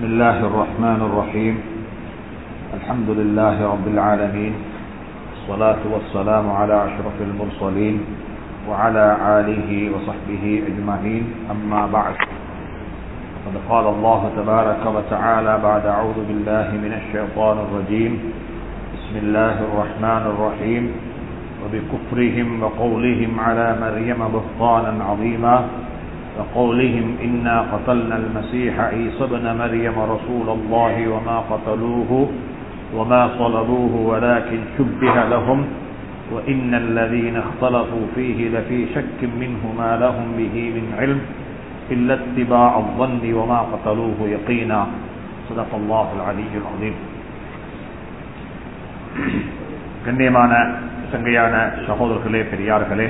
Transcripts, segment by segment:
بسم الله الرحمن الرحيم الحمد لله رب العالمين الصلاة والسلام على أشرف المرسلين وعلى آله وصحبه أجمعين أما بعد قد قال الله تبارك وتعالى بعد أعوذ بالله من الشيطان الرجيم بسم الله الرحمن الرحيم وبكفرهم وقولهم على مريم بهتانا عظيما وقولهم إنا قتلنا المسيح عيسى ابن مريم رسول الله وما قتلوه وما صلبوه ولكن شبه لهم وإن الذين اختلفوا فيه لفي شك منه ما لهم به من علم إلا اتباع الظن وما قتلوه يقينا صدق الله العلي العظيم கண்ணியமான சங்கையான சகோதரர்களே பெரியார்களே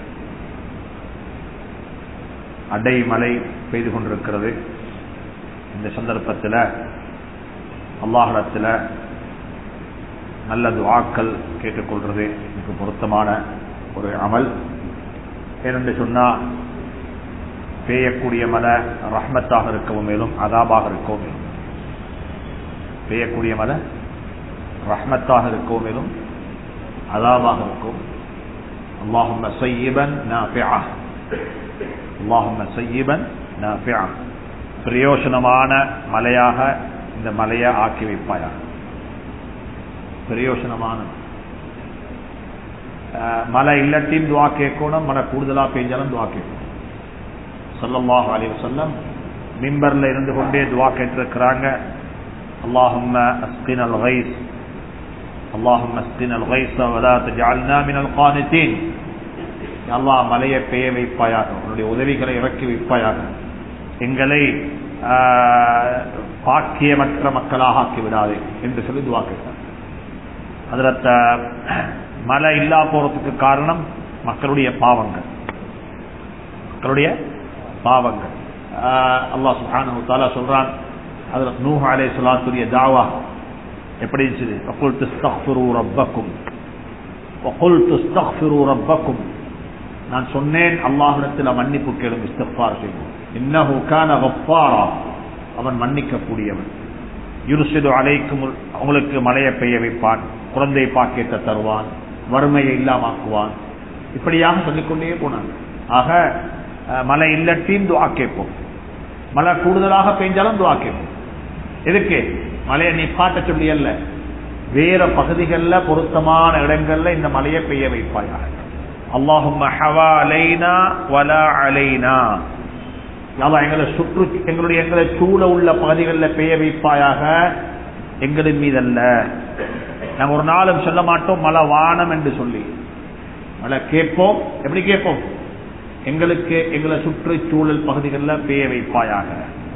அடைமழை பெய்து கொண்டிருக்கிறது இந்த சந்தர்ப்பத்தில் அல்லாஹிடத்தில் நல்ல துவாக்கள் கேட்டுக்கொள்வது மிக பொருத்தமான ஒரு அமல் ஏனென்று சொன்னால் பெய்யக்கூடிய மழை ரஹ்மத்தாக இருக்கவும் மேலும் அதாபாக இருக்கவும் மேலும் பெய்யக்கூடிய மழை ரஹ்மத்தாக இருக்கவும் மேலும் அதாபாக இருக்கும் அல்லாஹும் சையீபன் நாஃபிஆ அல்லாஹும் சையீபன் நாஃபிஆ பிரயோசனமான மலையாக இந்த மலையை ஆக்கி வைப்பாயாக பிரயோசனமான மழை இல்லட்டின் துவா கேட்கணும் மழை கூடுதலா பெய்ஞ்சாலும் துவா கேட்கணும் சல்லல்லாஹு அலைஹி வஸல்லம் மிம்பர்ல இருந்து கொண்டே துவா கேட்டிருக்கிறாங்க اللهم اسقنا الغيث اللهم اسقنا الغيث ولا تجعلنا من القانتين அல்லாஹ் மலையை பெய்ய வைப்பாயாக உன்னுடைய உதவிகளை இறக்கி வைப்பாயாக எங்களை பாக்கியமற்ற மக்களாக ஆக்கி விடாதே என்று சொல்லி துவா கேட்டார் அதில் மழை இல்லா போறதுக்கு காரணம் மக்களுடைய பாவங்கள் மக்களுடைய பாவங்கள் அல்லாஹ் சுஹானு தாலா சொல்றான் அதுல நூஹ் அலே சொல்லாத்துடைய தாவா எப்படி இருந்துச்சு வகுல் துஸ்தக்ஃபிரு ரப்பக்கும் வகுல் துஸ்தக்ஃபிரு ரப்பக்கும் நான் சொன்னேன் அல்லாஹிடத்தில் மன்னிப்பு கேளும் இஸ்திஃபார் செய்வோம் இன்னஹு கான கஃபாரா அவன் மன்னிக்கக்கூடியவன் யுருசிது அலைக்கும் உங்களுக்கு மழையை பெய்ய வைப்பான் குழந்தை பாக்கியத்தை தருவான் வறுமையை இல்லாமாக்குவான் இப்படியாக சொல்லிக்கொண்டே போனாங்க ஆக மழை இல்லட்டின் துவா கேட்போம் மழை கூடுதலாக பெய்ஞ்சாலும் துவா கேட்போம் எதுக்கு மழையை நீ பாட்ட சொல்லி அல்ல வேற பகுதிகளில் பொருத்தமான இடங்கள்ல இந்த மழையை பெய்ய வைப்பாயாக அல்லாஹும் எங்களை சுற்று எங்களுடைய எங்களை சூழ உள்ள பகுதிகளில் பெய்ய வைப்பாயாக எங்களின் மீதல்ல நாங்கள் ஒரு நாளும் சொல்ல மாட்டோம் மழை வானம் என்று சொல்லி மழை கேட்போம் எப்படி கேட்போம் எங்களுக்கு எங்களை சுற்றுச்சூழல் பகுதிகளில் பெய்ய வைப்பாயாக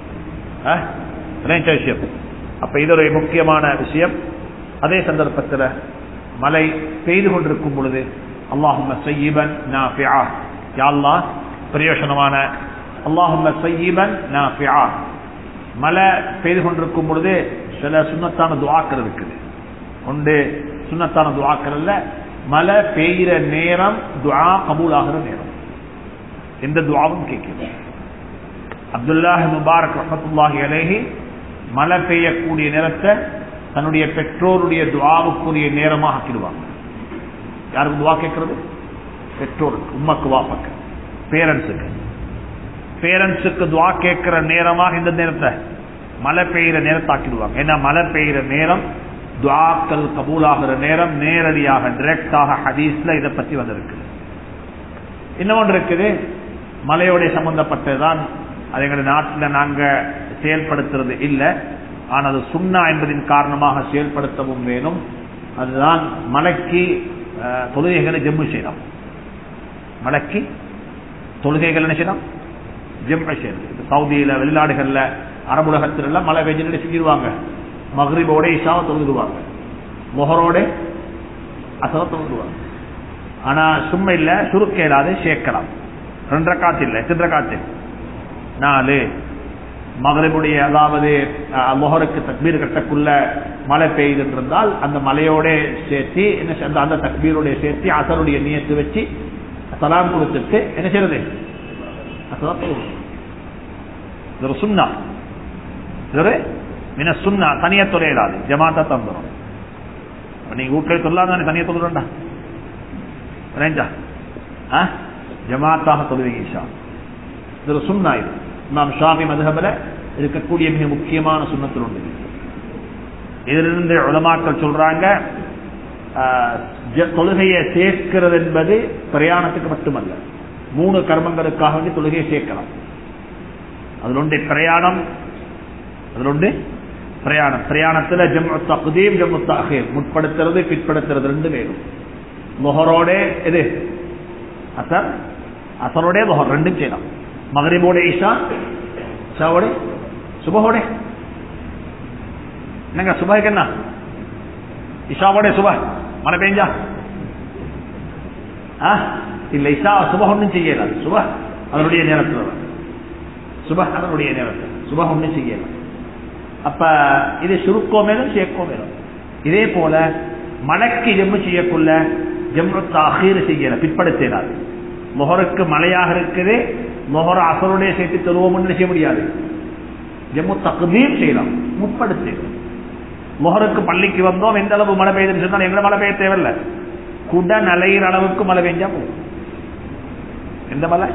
விஷயம் அப்ப இது ஒரு முக்கியமான விஷயம் அதே சந்தர்ப்பத்தில் மழை பெய்து கொண்டிருக்கும் பொழுது அல்லாஹும் சையீபன் யாழ்லா பிரயோசனமான அல்லாஹும் சையீபன் மழை பெய்து கொண்டிருக்கும் பொழுது சில சுண்ணத்தான துவாக்கள் இருக்குது ஒன்று சுண்ணத்தான துவாக்கள் அல்ல மழை பெய்கிற நேரம் துவா கபூல் ஆகிற நேரம் எந்த துவாவும் கேட்கிறது அப்துல்லாஹி முபாரக் ரஹமத்துல்லாஹி அலேஹி மழை பெய்யக்கூடிய நேரத்தை தன்னுடைய பெற்றோருடைய துவாவுக்குரிய நேரமாக ஆக்கிடுவாங்க யாருக்கு துவா கேட்கறது பெற்றோருக்கு உம்மக்கு வாப்பக்கு பேரண்ட்ஸுக்கு பேரண்ட்ஸுக்கு துவா கேட்கிற நேரமாக இந்த நேரத்தை மழை பெய்கிற நேரத்தை ஆக்கிடுவாங்க ஏன்னா மழை பெய்கிற நேரம் துவாக்கள் கபூலாகிற நேரம் நேரடியாக டிரெக்டாக ஹதீஸ்ல இதை பத்தி வந்திருக்கு இன்னொன்று இருக்குது மலையோட சம்பந்தப்பட்டதுதான் அது எங்களுடைய நாட்டில் நாங்க செயல்படுத்துறது இல்லை ஆனால் அது சுண்ணா என்பதின் காரணமாக செயல்படுத்தவும் வேணும் அதுதான் மலைக்கு தொழுகைகளை ஜம்மு செய்யலாம் மலைக்கு தொழுகைகள் என்ன செய்யலாம் ஜம்மு செய்யலாம் சவுதியில வெளிநாடுகள்ல அரபுலகத்துல எல்லாம் மழை பெஞ்சு செஞ்சிருவாங்க மகரிபோட இஷாவை தொழுதுவாங்க மொஹரோட அசவை தொழுதுவாங்க ஆனா சும்மா இல்ல சுருக்க இல்லாது சேர்க்கலாம் ரெண்டரை காத்து இல்லை எத்தனை காத்து நாலு மகரிபுடைய அதாவது மொஹருக்கு தக்பீர் கட்டக்குள்ள மழை பெய்து இருந்தால் அந்த மலையோட சேர்த்து என்ன அந்த தக்பீரோட சேர்த்து அசருடைய நியத்து வச்சு சலாம் கொடுத்துட்டு என்ன செய்யறது அசதான் இது ஒரு சுண்ணா இது ஒரு மின சுண்ணா தனியா தொலையிடாது ஜமாத்தா தந்துடும் நீங்க வீட்டில் சொல்லாதானே தனியா தொழுறா ரேஞ்சா ஆ ஜமாத்தாக தொழுவீங்க இஷா இது ஒரு சுண்ணா இது நாம் ஷாமி மதுஹபில் இருக்கக்கூடிய மிக முக்கியமான சுண்ணத்தில் ஒன்று இதிலிருந்து உலமாக்கள் சொல்றாங்க தொழுகையை சேர்க்கிறது என்பது பிரயாணத்துக்கு மட்டுமல்ல மூணு கர்மங்களுக்காக வேண்டி தொழுகையை சேர்க்கலாம் அதில் ஒன்று பிரயாணம் அதில் ஒன்று பிரயாணம் பிரயாணத்தில் ஜம்மு தகுதீம் ஜம்மு தகீர் முற்படுத்துறது பிற்படுத்துறது ரெண்டு வேணும் மொஹரோட எது அசர் அசரோட மொஹர் ரெண்டும் செய்யலாம் மகரிபோட ஈஷா ஷாவோட சுபஹோட என்னங்க சுபஹுக்கு என்ன இஷாவோட சுப மழை பெஞ்சா இல்ல இஷா சுப ஒன்றும் செய்யலாம் சுப அதனுடைய நேரத்தில் சுப அதனுடைய நேரத்தில் சுப ஒன்றும் செய்யலாம் அப்ப இது சுருக்கோ மேலும் சேர்க்கோ மேலும் இதே போல மழைக்கு ஜம்மு செய்யக்குள்ள ஜம்மு தாகீர் செய்யல பிற்படுத்தினார் மொஹருக்கு மழையாக இருக்குது மொஹர அசருடைய சேர்த்து தருவோம்னு செய்ய முடியாது ஜம்மு தகுதீர் செய்யலாம் முற்படுத்தி மொஹருக்கு பள்ளிக்கு வந்தோம் எந்த அளவு மழை பெய்யுதுன்னு சொன்னால் எங்களை மழை பெய்ய தேவையில்லை குட நலையிற அளவுக்கு மழை பெஞ்சா போகும் எந்த மழை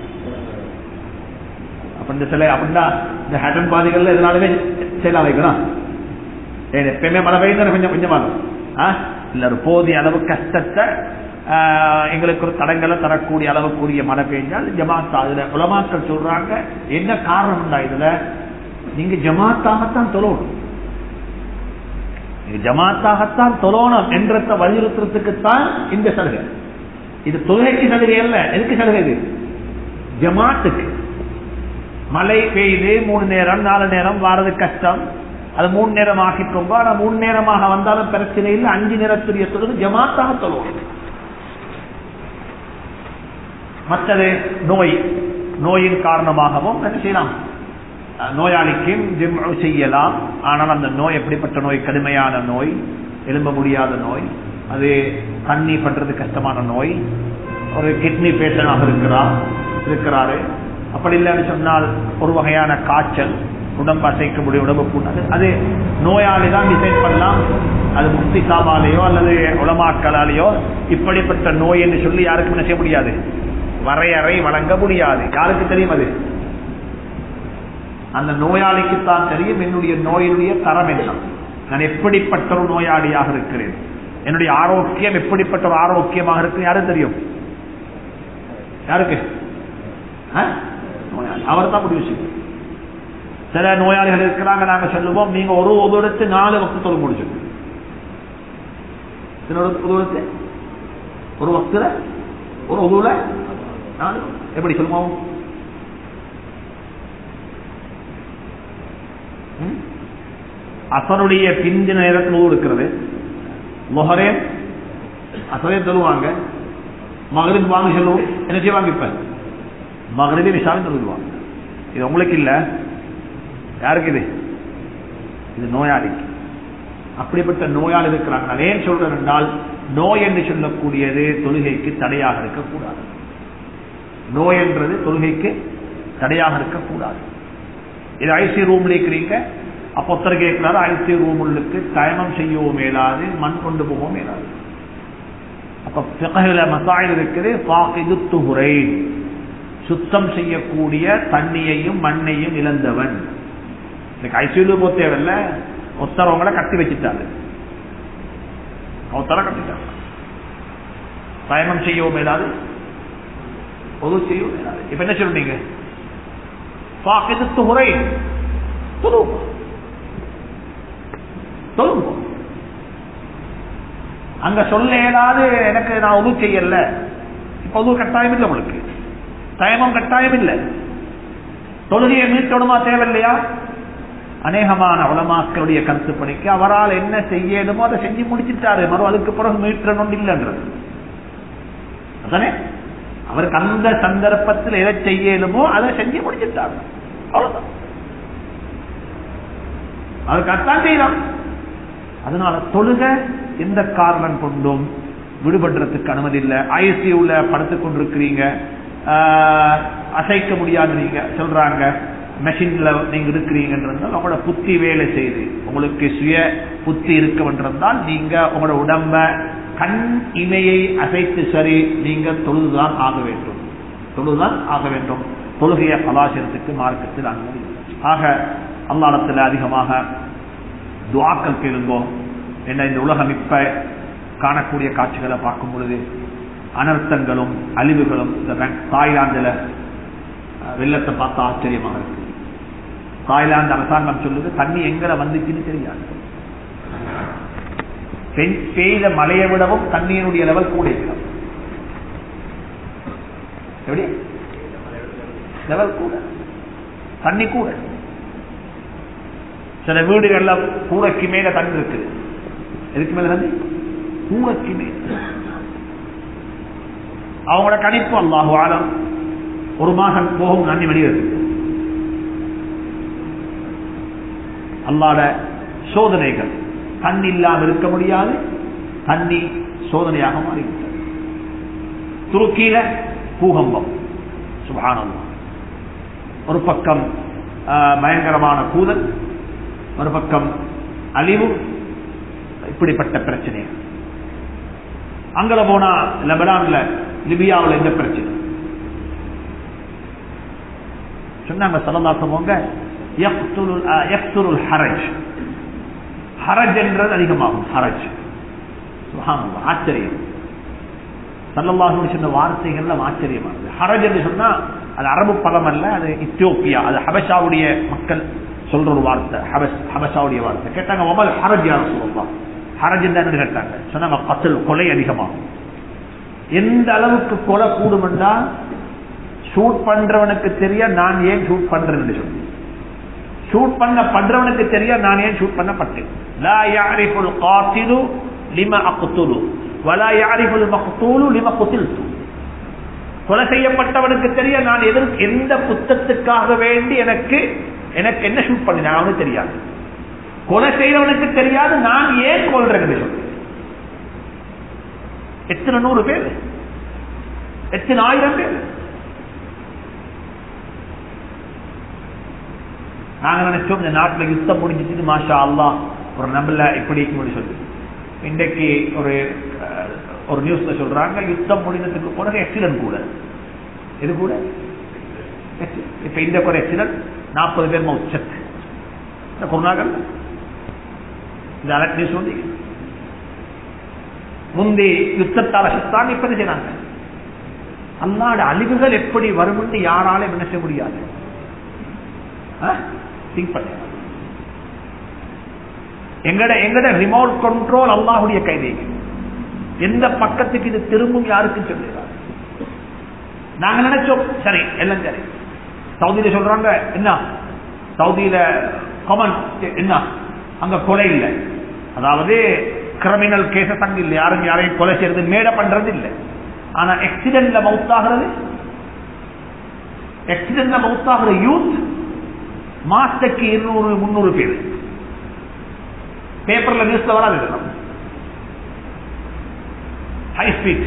அப்ப இந்த சில அப்படின்னா இந்த ஹேட்டன் பாதிகள்ல இதனாலுமே செயலா வைக்கணும் எப்பயுமே மழை பெய்யுது கொஞ்சம் கொஞ்சமாகும் இல்ல ஒரு போதிய அளவு கஷ்டத்தை எங்களுக்கு ஒரு தடங்களை தரக்கூடிய அளவுக்குரிய மழை பெய்ஞ்சால் ஜமாத்தா இதுல உலமாக்கள் சொல்றாங்க என்ன காரணம்டா இதுல நீங்க ஜமாத்தாகத்தான் தொழணும் நீங்க ஜமாத்தாகத்தான் தொழணும் என்றத வலியுறுத்துறதுக்குத்தான் இந்த சலுகை இது தொழுகைக்கு சலுகை அல்ல எதுக்கு சலுகை இது ஜமாத்துக்கு மழை பெய்யுது மூணு நேரம் நாலு நேரம் வாரது கஷ்டம் அது மூணு நேரம் ஆக்கிக்கோங்க ஆனா மூணு நேரமாக வந்தாலும் பிரச்சனை இல்லை அஞ்சு நேரத்துடைய தொழுது ஜமாத்தாக தொழுவோம் மற்றது நோய் நோயின் காரணமாகவும் என்ன செய்யலாம் நோயாளிக்கும் ஜிம் செய்யலாம் ஆனால் அந்த நோய் எப்படிப்பட்ட நோய் கடுமையான நோய் எழும்ப முடியாத நோய் அது தண்ணி பண்றது கஷ்டமான நோய் ஒரு கிட்னி பேஷனாக இருக்கிறார் இருக்கிறாரு அப்படி இல்லைன்னு சொன்னால் ஒரு வகையான காய்ச்சல் உடம்பு அசைக்க முடியும் உடம்பு கூடாது அது நோயாளி தான் டிசைட் பண்ணலாம் அது முக்தி சாமாலேயோ அல்லது உளமாக்கலாலேயோ இப்படிப்பட்ட நோய் என்று சொல்லி யாருக்கும் என்ன செய்ய முடியாது வரையறை வழங்க முடியாது யாருக்கு தெரியும் அது அந்த நோயாளிக்கு தான் தெரியும் என்னுடைய நோயினுடைய தரம் என்ன நான் எப்படிப்பட்ட ஒரு நோயாளியாக இருக்கிறேன் என்னுடைய ஆரோக்கியம் எப்படிப்பட்ட ஒரு ஆரோக்கியமாக இருக்கு யாரும் தெரியும் யாருக்கு அவர் தான் முடிவு செய்யும் சில நோயாளிகள் இருக்கிறாங்க நாங்க சொல்லுவோம் நீங்க ஒரு உதவத்து நாலு வக்து தொழில் முடிச்சு உதவத்து ஒரு வக்துல ஒரு உதவுல நாலு எப்படி சொல்லுவோம் அசனுடைய பிந்தின நேரத்தில் ஊர் இருக்கிறது மொஹரே அசரே தருவாங்க மகரிப் வாங்க சொல்லுவோம் என்ன செய்வாங்க இப்ப மகரிபி விஷாலும் தருவாங்க இது உங்களுக்கு இல்ல யாருக்கு இது இது நோயாளிக்கு அப்படிப்பட்ட நோயாளி இருக்கிறாங்க நான் ஏன் சொல்றேன் என்றால் நோய் என்று சொல்லக்கூடியது தொழுகைக்கு தடையாக இருக்கக்கூடாது நோய் என்றது தொழுகைக்கு தடையாக இருக்கக்கூடாது இது ஐசி ரூம்ல இருக்கிறீங்க அப்போ ஒருத்தர் கேட்கிறாரு ஐசி ரூமுக்கு தயமம் செய்யவும் மேலாது மண் கொண்டு போகவும் மேலாது அப்ப பிகல மசாயில் இருக்குது பாக்கிது துகுரை சுத்தம் செய்யக்கூடிய தண்ணியையும் மண்ணையும் இழந்தவன் இன்னைக்கு ஐசியூல போ தேவையில்ல ஒருத்தரவங்களை கட்டி வச்சுட்டாரு ஒருத்தர கட்டிட்டாங்க பயணம் செய்யவும் மேலாது பொது செய்யவும் மேலாது இப்ப என்ன சொல்றீங்க பாக்கிது துகுரை தொழுவோம் தொழுவோம் அங்க சொல்ல ஏதாவது எனக்கு நான் உதவு செய்யல இப்ப உதவு கட்டாயம் இல்லை உங்களுக்கு தயமம் கட்டாயம் இல்லை தொழுகையை மீட்டோடுமா தேவையில்லையா அநேகமான உலமாக்களுடைய கருத்துப்படிக்கு அவரால் என்ன செய்யணுமோ அதை செஞ்சு முடிச்சிட்டாரு மறு அதுக்கு பிறகு மீட்டணும் இல்லைன்றது அதானே அவருக்கு அந்த சந்தர்ப்பத்தில் எதை செய்யணுமோ அதை செஞ்சு முடிச்சிட்டாரு அவ்வளவுதான் அவருக்கு அத்தான் செய்யலாம் அதனால தொழுக எந்த காரணம் கொண்டும் விடுபடுறதுக்கு அனுமதி இல்லை ஐசியூல படுத்துக் கொண்டிருக்கிறீங்க அசைக்க முடியாது நீங்க சொல்றாங்க மெஷின்ல நீங்க இருக்கிறீங்கன்றால் உங்களோட புத்தி வேலை செய்து உங்களுக்கு சுய புத்தி இருக்கவென்றால் நீங்க உங்களோட உடம்ப கண் இமையை அசைத்து சரி நீங்க தொழுதுதான் ஆக வேண்டும் தொழுதுதான் ஆக வேண்டும் தொழுகைய கலாச்சாரத்துக்கு மார்க்கத்தில் அனுமதி ஆக அல்லாடத்தில் அதிகமாக துவாக்கள் கேளுங்கோ என்ன இந்த உலகம் இப்ப காணக்கூடிய காட்சிகளை பார்க்கும் பொழுது அனர்த்தங்களும் அழிவுகளும் இந்த தாய்லாந்துல வெள்ளத்தை பார்த்தா ஆச்சரியமாக இருக்கு தாய்லாந்து அரசாங்கம் சொல்லுது தண்ணி எங்கட வந்துச்சுன்னு தெரியாது பெய்த மழையை விடவும் தண்ணீருடைய லெவல் கூட இருக்கிறது எப்படி லெவல் கூட தண்ணி கூட சில வீடுகள்ல கூரைக்கு மேல தண்ணி இருக்குது எதுக்கு மேல தண்ணி கூரைக்கு மேல அவங்களோட கணிப்பு அல்லாஹு ஆலம் ஒரு மாதம் போகும் தண்ணி வெளியிருக்கு அல்லாட சோதனைகள் தண்ணி இல்லாமல் இருக்க முடியாது தண்ணி சோதனையாக மாறிவிட்டது துருக்கியில பூகம்பம் சுபானம் ஒரு பக்கம் பயங்கரமான கூதல் ஒரு பக்கம் அழிவு இப்படிப்பட்ட பிரச்சனை அங்கல போனா லெபனான்ல லிபியாவில் எந்த பிரச்சனை சொன்னாங்க சலதாசவங்க ஹரஜ் ஹரஜ் என்றது அதிகமாகும் ஹரஜ் ஆச்சரியம் சல்லல்லாஹு சொன்ன வார்த்தைகள்ல ஆச்சரியமானது ஹரஜ் என்று சொன்னா அது அரபு பதம் அல்ல அது இத்தியோப்பியா அது ஹபஷாவுடைய மக்கள் சொல்ற ஒரு வார்த்தை ஹபஸ் ஹபஷாவுடைய வார்த்தை கேட்டாங்க ஒமல் ஹரஜ் யார் சொல்லலாம் ஹரஜ் என்று கேட்டாங்க சொன்னாங்க கத்தல் கொலை அதிகமாகும் எந்த அளவுக்கு கொலை கூடும் என்றால் ஷூட் பண்றவனுக்கு தெரிய நான் ஏன் ஷூட் பண்றேன்னு சொல்லி ஷூட் பண்ண பண்றவனுக்கு தெரிய நான் ஏன் ஷூட் பண்ணப்பட்டேன் லா யாரிஃபுல் காத்திலு லிம அக்துலு வலா யாரிஃபுல் மக்தூலு லிம குத்தில்து கொலை செய்யப்பட்டவனுக்கு தெரிய நான் எதிர் எந்த புத்தத்துக்காக வேண்டி எனக்கு எனக்கு என்ன ஷூட் பண்ணினேன் அவனுக்கு தெரியாது கொலை செய்தவனுக்கு தெரியாது நான் ஏன் கொள்றேன் சொல்லி எத்தனை நூறு பேர் எத்தனை ஆயிரம் பேர் நாங்க நினைச்சோம் இந்த நாட்டில் யுத்தம் முடிஞ்சிட்டு மாஷா அல்லா ஒரு நம்மள இப்படி சொல்லி இன்றைக்கு ஒரு ஒரு நியூஸ்ல சொல்றாங்க யுத்தம் முடிந்ததுக்கு பிறகு ஆக்சிடென்ட் கூட இது கூட இப்ப இந்த ஒரு ஆக்சிடென்ட் நாற்பது பேர் மௌச்சத் இந்த கொரோனாக்கள் இந்த அலர்ட் நியூஸ் வந்து முந்தி யுத்தத்தால சுத்தான் இப்ப செய்யறாங்க அல்லாட அழிவுகள் எப்படி வரும் என்று யாராலும் என்ன செய்ய முடியாது திங்க் பண்ண எங்கட எங்கட ரிமோட் கண்ட்ரோல் அல்லாஹுடைய கைதை எந்த பக்கத்துக்கு இது திரும்பும் யாருக்கும் சொல்லுகிறார் நாங்க நினைச்சோம் சரி எல்லாம் சரி சவுதியில சொல்றாங்க என்ன சவுதியில கமன் என்ன அங்க கொலை இல்லை அதாவது கிரிமினல் கேசஸ் அங்க இல்லை யாரும் யாரையும் கொலை செய்யறது மேட பண்றது இல்லை ஆனா ஆக்சிடென்ட்ல மவுத்தாகிறது ஆக்சிடென்ட்ல மவுத்தாகிற யூத் மாசத்துக்கு இருநூறு முன்னூறு பேர் பேப்பர்ல நியூஸ்ல வராது ஹை ஸ்பீட்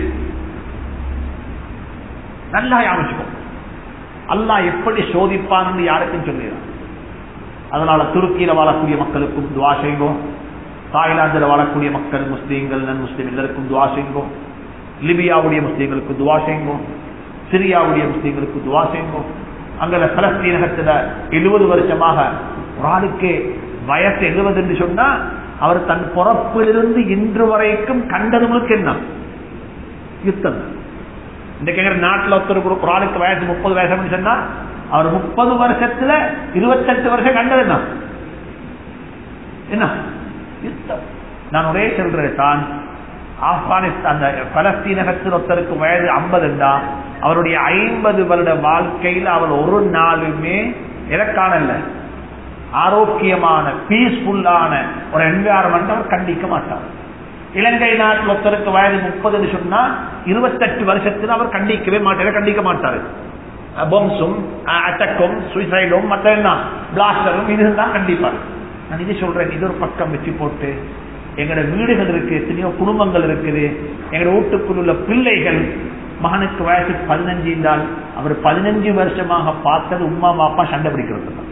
நல்லா ஞாபகம் அல்லாஹ் எப்படி சோதிப்பான்னு யாருக்கும் சொல்லிடுறான் அதனால துருக்கியில வாழக்கூடிய மக்களுக்கும் துவா செய்வோம் தாய்லாந்தில் வாழக்கூடிய மக்கள் முஸ்லீம்கள் நன் முஸ்லீம் எல்லாருக்கும் துவா செய்வோம் லிபியாவுடைய முஸ்லீம்களுக்கு துவா செய்வோம் சிரியாவுடைய முஸ்லீம்களுக்கு துவா செய்வோம் அங்கே பலஸ்தீனகத்துல எழுபது வருஷமாக ஒரு ஆளுக்கு வயசு எழுபது என்று சொன்னா அவர் தன் பிறப்பிலிருந்து இன்று வரைக்கும் கண்டதுங்களுக்கு என்ன யுத்தம் இன்றைக்கு எங்க நாட்டில் ஒருத்தர் ஒரு ஆளுக்கு வயசு முப்பது வயசு சொன்னா அவர் முப்பது வருஷத்துல இருபத்தெட்டு வருஷம் கண்டது என்ன என்ன யுத்தம் நான் ஒரே சொல்றேன் தான் ஆப்கானிஸ்தான் அந்த பலஸ்தீனகத்தில் ஒருத்தருக்கு வயது ஐம்பதுண்டா அவருடைய ஐம்பது வருட வாழ்க்கையில் அவர் ஒரு நாளுமே இலக்கானல்ல ஆரோக்கியமான பீஸ்ஃபுல்லான ஒரு என்வாரன்மெண்ட் அவர் கண்டிக்க மாட்டார் இலங்கை நாட்டில் ஒருத்தருக்கு வயது முப்பதுன்னு சொன்னா இருபத்தெட்டு வருஷத்துல அவர் கண்டிக்கவே மாட்டார் கண்டிக்க மாட்டாரு பொம்ஸும் அட்டக்கும் சுயசைடும் மற்ற என்ன பிளாஸ்டரும் இதுதான் கண்டிப்பார் நான் இது சொல்றேன் இது ஒரு பக்கம் வச்சு போட்டு எங்களோட வீடுகள் இருக்கு எத்தனையோ குடும்பங்கள் இருக்குது எங்களோட வீட்டுக்குள் உள்ள பிள்ளைகள் மகனுக்கு வயசு பதினஞ்சு என்றால் அவர் பதினஞ்சு வருஷமாக பார்த்தது உமா பாப்பா சண்டை பிடிக்கிறது தான்.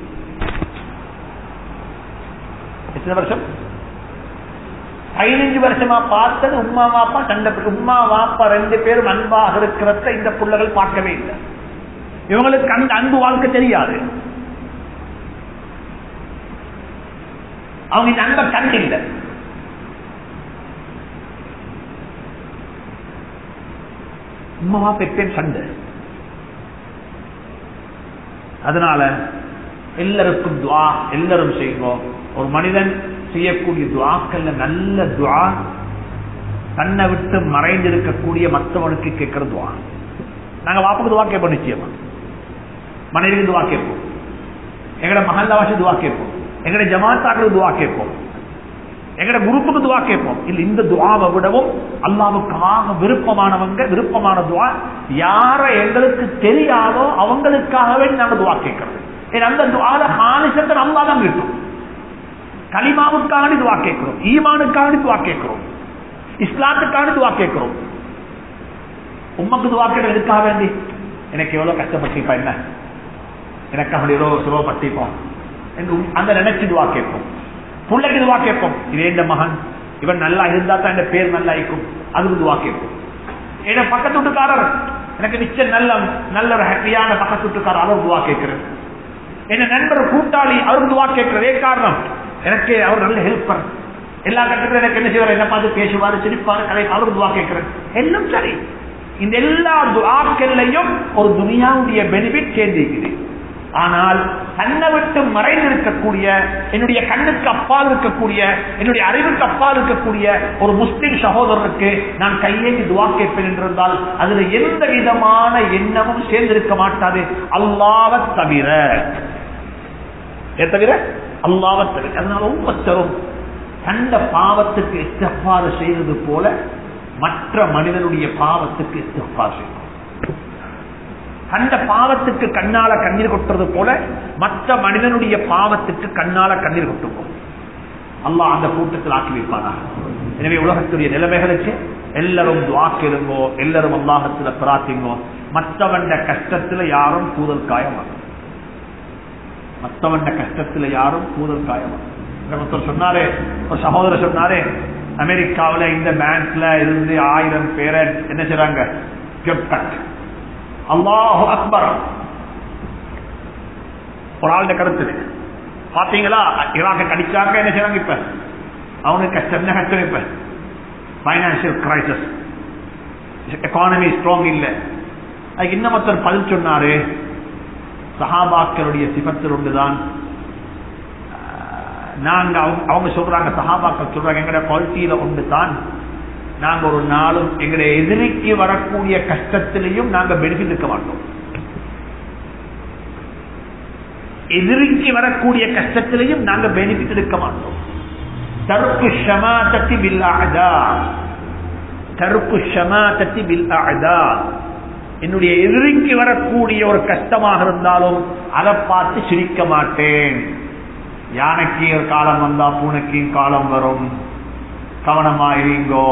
எத்தனை வருஷம் பதினஞ்சு வருஷமா பார்த்தது உமா வாப்பா சண்டை பிடி- உமா வாப்பா ரெண்டு பேரும் அன்பாக இருக்கிறத இந்த பிள்ளைகள் பார்க்கவே இல்லை இவங்களுக்கு அந்த அன்பு வாழ்க்கை தெரியாது அவங்க இந்த அன்பை கண்டில்லை உமாவா பெற்றேன் சண்டை அதனால எல்லாருக்கும் துவா எல்லாரும் செய்வோம் ஒரு மனிதன் செய்யக்கூடிய துவாக்கள்ல நல்ல துவா தன்னை விட்டு மறைந்திருக்கக்கூடிய மற்றவனுக்கு கேட்கிற துவா நாங்க வாப்புக்கு துவா கேட்போம் நிச்சயமா மனைவிக்கு துவா கேட்போம் எங்கட மகல்லாவாசி துவா கேட்போம் எங்கட ஜமாத்தாக்கள் துவா கேட்போம் எங்கட குரூப்புக்கு துவா கேட்போம் இல்ல இந்த துவாவை விடவும் அல்லாவுக்காக விருப்பமானவங்க விருப்பமான துவா யார எங்களுக்கு தெரியாதோ அவங்களுக்காகவே நாங்க துவா கேட்கறது ஏன்னா அந்த துவால ஹானிசத்தை அல்லா தான் கிட்டும் கலிமாவுக்காக துவா கேட்கிறோம் ஈமானுக்காக துவா கேட்கிறோம் இஸ்லாத்துக்காக துவா கேட்கிறோம் உமக்கு துவா கேட்க எதுக்காக வேண்டி எனக்கு எவ்வளவு கஷ்டப்பட்டிருப்பா என்ன எனக்கு அப்படி எவ்வளவு சுலபப்பட்டிருப்போம் என்று அந்த நினைச்சு துவா கேட்போம் பிள்ளைக்கு துவா கேட்போம் இதே இந்த மகன் இவன் நல்லா இருந்தா தான் இந்த பேர் நல்லா இருக்கும் அதுக்கு துவா கேட்போம் ஏன்னா பக்கத்து வீட்டுக்காரர் எனக்கு நிச்சயம் நல்ல நல்ல ஒரு ஹாப்பியான பக்கத்து வீட்டுக்காரர் அவர் துவா கேட்கிறேன் என்ன நண்பர் கூட்டாளி அவருக்கு துவா கேட்கிறதே காரணம் எனக்கு அவர் நல்ல ஹெல்ப்பர் எல்லா கட்டத்திலும் எனக்கு என்ன செய்வார் என்ன பார்த்து பேசுவாரு சிரிப்பாரு கலை அவருக்கு துவா கேட்கிறேன் எல்லாம் சரி இந்த எல்லா துவாக்கள்லையும் ஒரு துனியாவுடைய பெனிஃபிட் சேர்ந்திருக்குது ஆனால் தன்னை விட்டு மறைந்திருக்கக்கூடிய என்னுடைய கண்ணுக்கு அப்பால் இருக்கக்கூடிய என்னுடைய அறிவுக்கு அப்பால் இருக்கக்கூடிய ஒரு முஸ்லிம் சகோதரருக்கு நான் கையேந்தி துவா கேட்பேன் என்றிருந்தால் அதுல எந்த விதமான எண்ணமும் சேர்ந்திருக்க மாட்டாது அல்லாவ தவிர ஏன் தவிர அல்லாவ தவிர அதனால ஒவ்வொருத்தரும் கண்ட பாவத்துக்கு இஸ்தப்பாறு செய்வது போல மற்ற மனிதனுடைய பாவத்துக்கு இஸ்தப்பாறு செய்யும் கண்ட பாவத்துக்கு கண்ணால கண்ணீர் கொட்டுறது போல மற்ற மனிதனுடைய பாவத்துக்கு கண்ணால கண்ணீர் கொட்டுவோம் அல்லாஹ் அந்த கூட்டத்தில் ஆக்கி வைப்பானா எனவே உலகத்துடைய நிலைமைகளுக்கு எல்லாரும் துவாக்கிருங்கோ எல்லாரும் அல்லாஹத்துல பிரார்த்திங்கோ மற்றவண்ட கஷ்டத்துல யாரும் கூதல் காயமாகும் மற்றவண்ட கஷ்டத்துல யாரும் கூதல் காயமாகும் ஒருத்தர் சொன்னாரே ஒரு சகோதரர் சொன்னாரே அமெரிக்காவில் இந்த பேங்க்ல இருந்து ஆயிரம் பேரை என்ன செய்றாங்க ஜப் கட் அல்லாஹு அக்பர் ஒரு ஆளுடைய கருத்து பாத்தீங்களா ஈராக்க கடிச்சாக்க என்ன செய்றாங்க இப்ப அவனுக்கு கஷ்டம் என்ன கஷ்டம் இப்ப பைனான்சியல் கிரைசிஸ் எக்கானமி ஸ்ட்ராங் இல்ல அதுக்கு இன்னும் ஒருத்தர் பதில் சொன்னாரு சஹாபாக்களுடைய சிபத்தில் ஒன்றுதான் நாங்க அவங்க- அவங்க சொல்றாங்க சஹாபாக்கள் சொல்றாங்க எங்கட குவாலிட்டியில ஒன்று தான் நாங்க ஒரு நாளும் எங்களுடைய எதிரிக்கு வரக்கூடிய கஷ்டத்திலையும் நாங்க பெனிஃபிட் இருக்க மாட்டோம் எதிரிக்கு வரக்கூடிய கஷ்டத்திலையும் நாங்க பெனிஃபிட் எடுக்க மாட்டோம் தருக்கு ஷமாதத்தி பில் அஅதா தருக்கு ஷமாதத்தி பில் அஅதா என்னுடைய எதிரிக்கு வரக்கூடிய ஒரு கஷ்டமாக இருந்தாலும் அதை பார்த்து சிரிக்க மாட்டேன் யானைக்கு ஒரு காலம் வந்தா பூனைக்கும் காலம் வரும் கவனமா இருங்கோ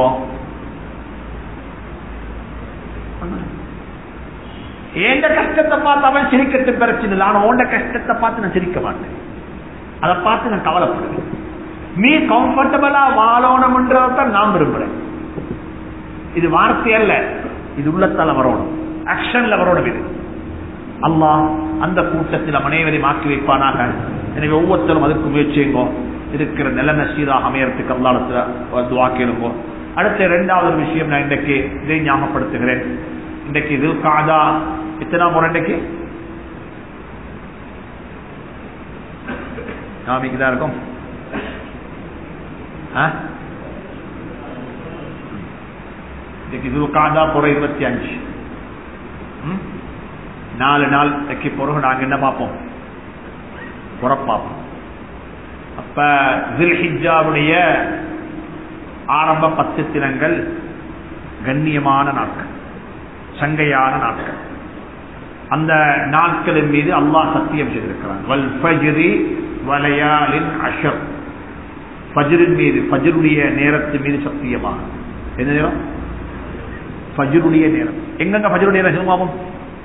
ஏண்ட கஷ்டத்தை பார்த்து அவன் சிரிக்கிறது பிரச்சனை இல்லை ஆனா உண்ட கஷ்டத்தை பார்த்து நான் சிரிக்க மாட்டேன் அதை பார்த்து நான் கவலைப்படுறேன் நீ கம்ஃபர்டபுளா வாழணும்ன்றதான் நான் விரும்புறேன் இது வார்த்தை அல்ல இது உள்ளத்தால வரணும் ஆக்ஷன்ல வரணும் இது அல்லாஹ் அந்த கூட்டத்தில் நம் அனைவரையும் ஆக்கி வைப்பானாக எனவே ஒவ்வொருத்தரும் அதுக்கு முயற்சியுங்கோ இருக்கிற நிலைமை சீராக அமையறதுக்கு அல்லாடத்துல துவா கேளுங்கோ அடுத்த இரண்டாவது விஷயம் நான் இன்றைக்கு இதை ஞாபகப்படுத்துகிறேன் இன்றைக்கு இது காதா எத்தனை முறை இன்றைக்கு நாளைக்கு தான் இருக்கும் ஆ? இன்னைக்கு இது காதா புற இருபத்தி அஞ்சு ம்? நாலு நாள் தைக்க பிறகு நாங்க என்ன பார்ப்போம் புறப்பாப்போம் அப்ப தில்ஹிஜாவுடைய ஆரம்ப பத்து தினங்கள் கண்ணியமான நாட்கள் சங்கையான நாட்கள் அந்த நாட்களின் மீது அல்லாஹ் சத்தியம் செய்திருக்கிறான் வல் ஃபஜ்ரி வலையாலின் அஷர் ஃபஜ்ரின் மீது ஃபஜ்ருடைய நேரத்தின் மீது சத்தியமாக என்ன நேரம் ஃபஜ்ருடைய நேரம் எங்கெங்க ஃபஜ்ருடைய நேரம் சொல்லுவாவும்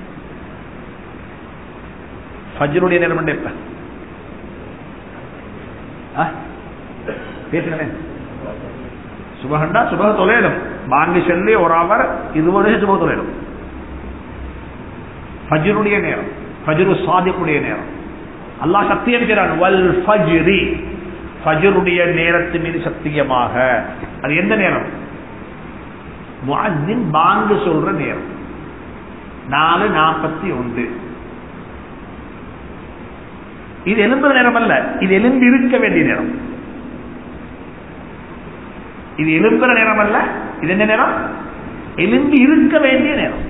ஃபஜ்ருடைய நேரம் என்ன எப்ப ஆ? பேசுங்களேன் சுபகண்டா சுபக தொலையிடும் பாங்கி சொல்லி ஒரு அவர் இருபது சுபக தொலையிடும் ஃபஜ்ருடைய நேரம் ஃபஜ்ரு சாதிக்குடைய நேரம் அல்லாஹ் சத்தியம் செய்றான் வல் ஃபஜ்ரி ஃபஜ்ருடைய நேரத்து மீது சத்தியமாக அது எந்த நேரம் முஅத்தின் பாங்கு சொல்ற நேரம் நாலு நாற்பத்தி ஒன்று இது எலும்புற நேரம் அல்ல இது எலும்பி இருக்க வேண்டிய நேரம் இது எலும்புற நேரம் அல்ல இது என்ன நேரம் எலும்பி இருக்க வேண்டிய நேரம்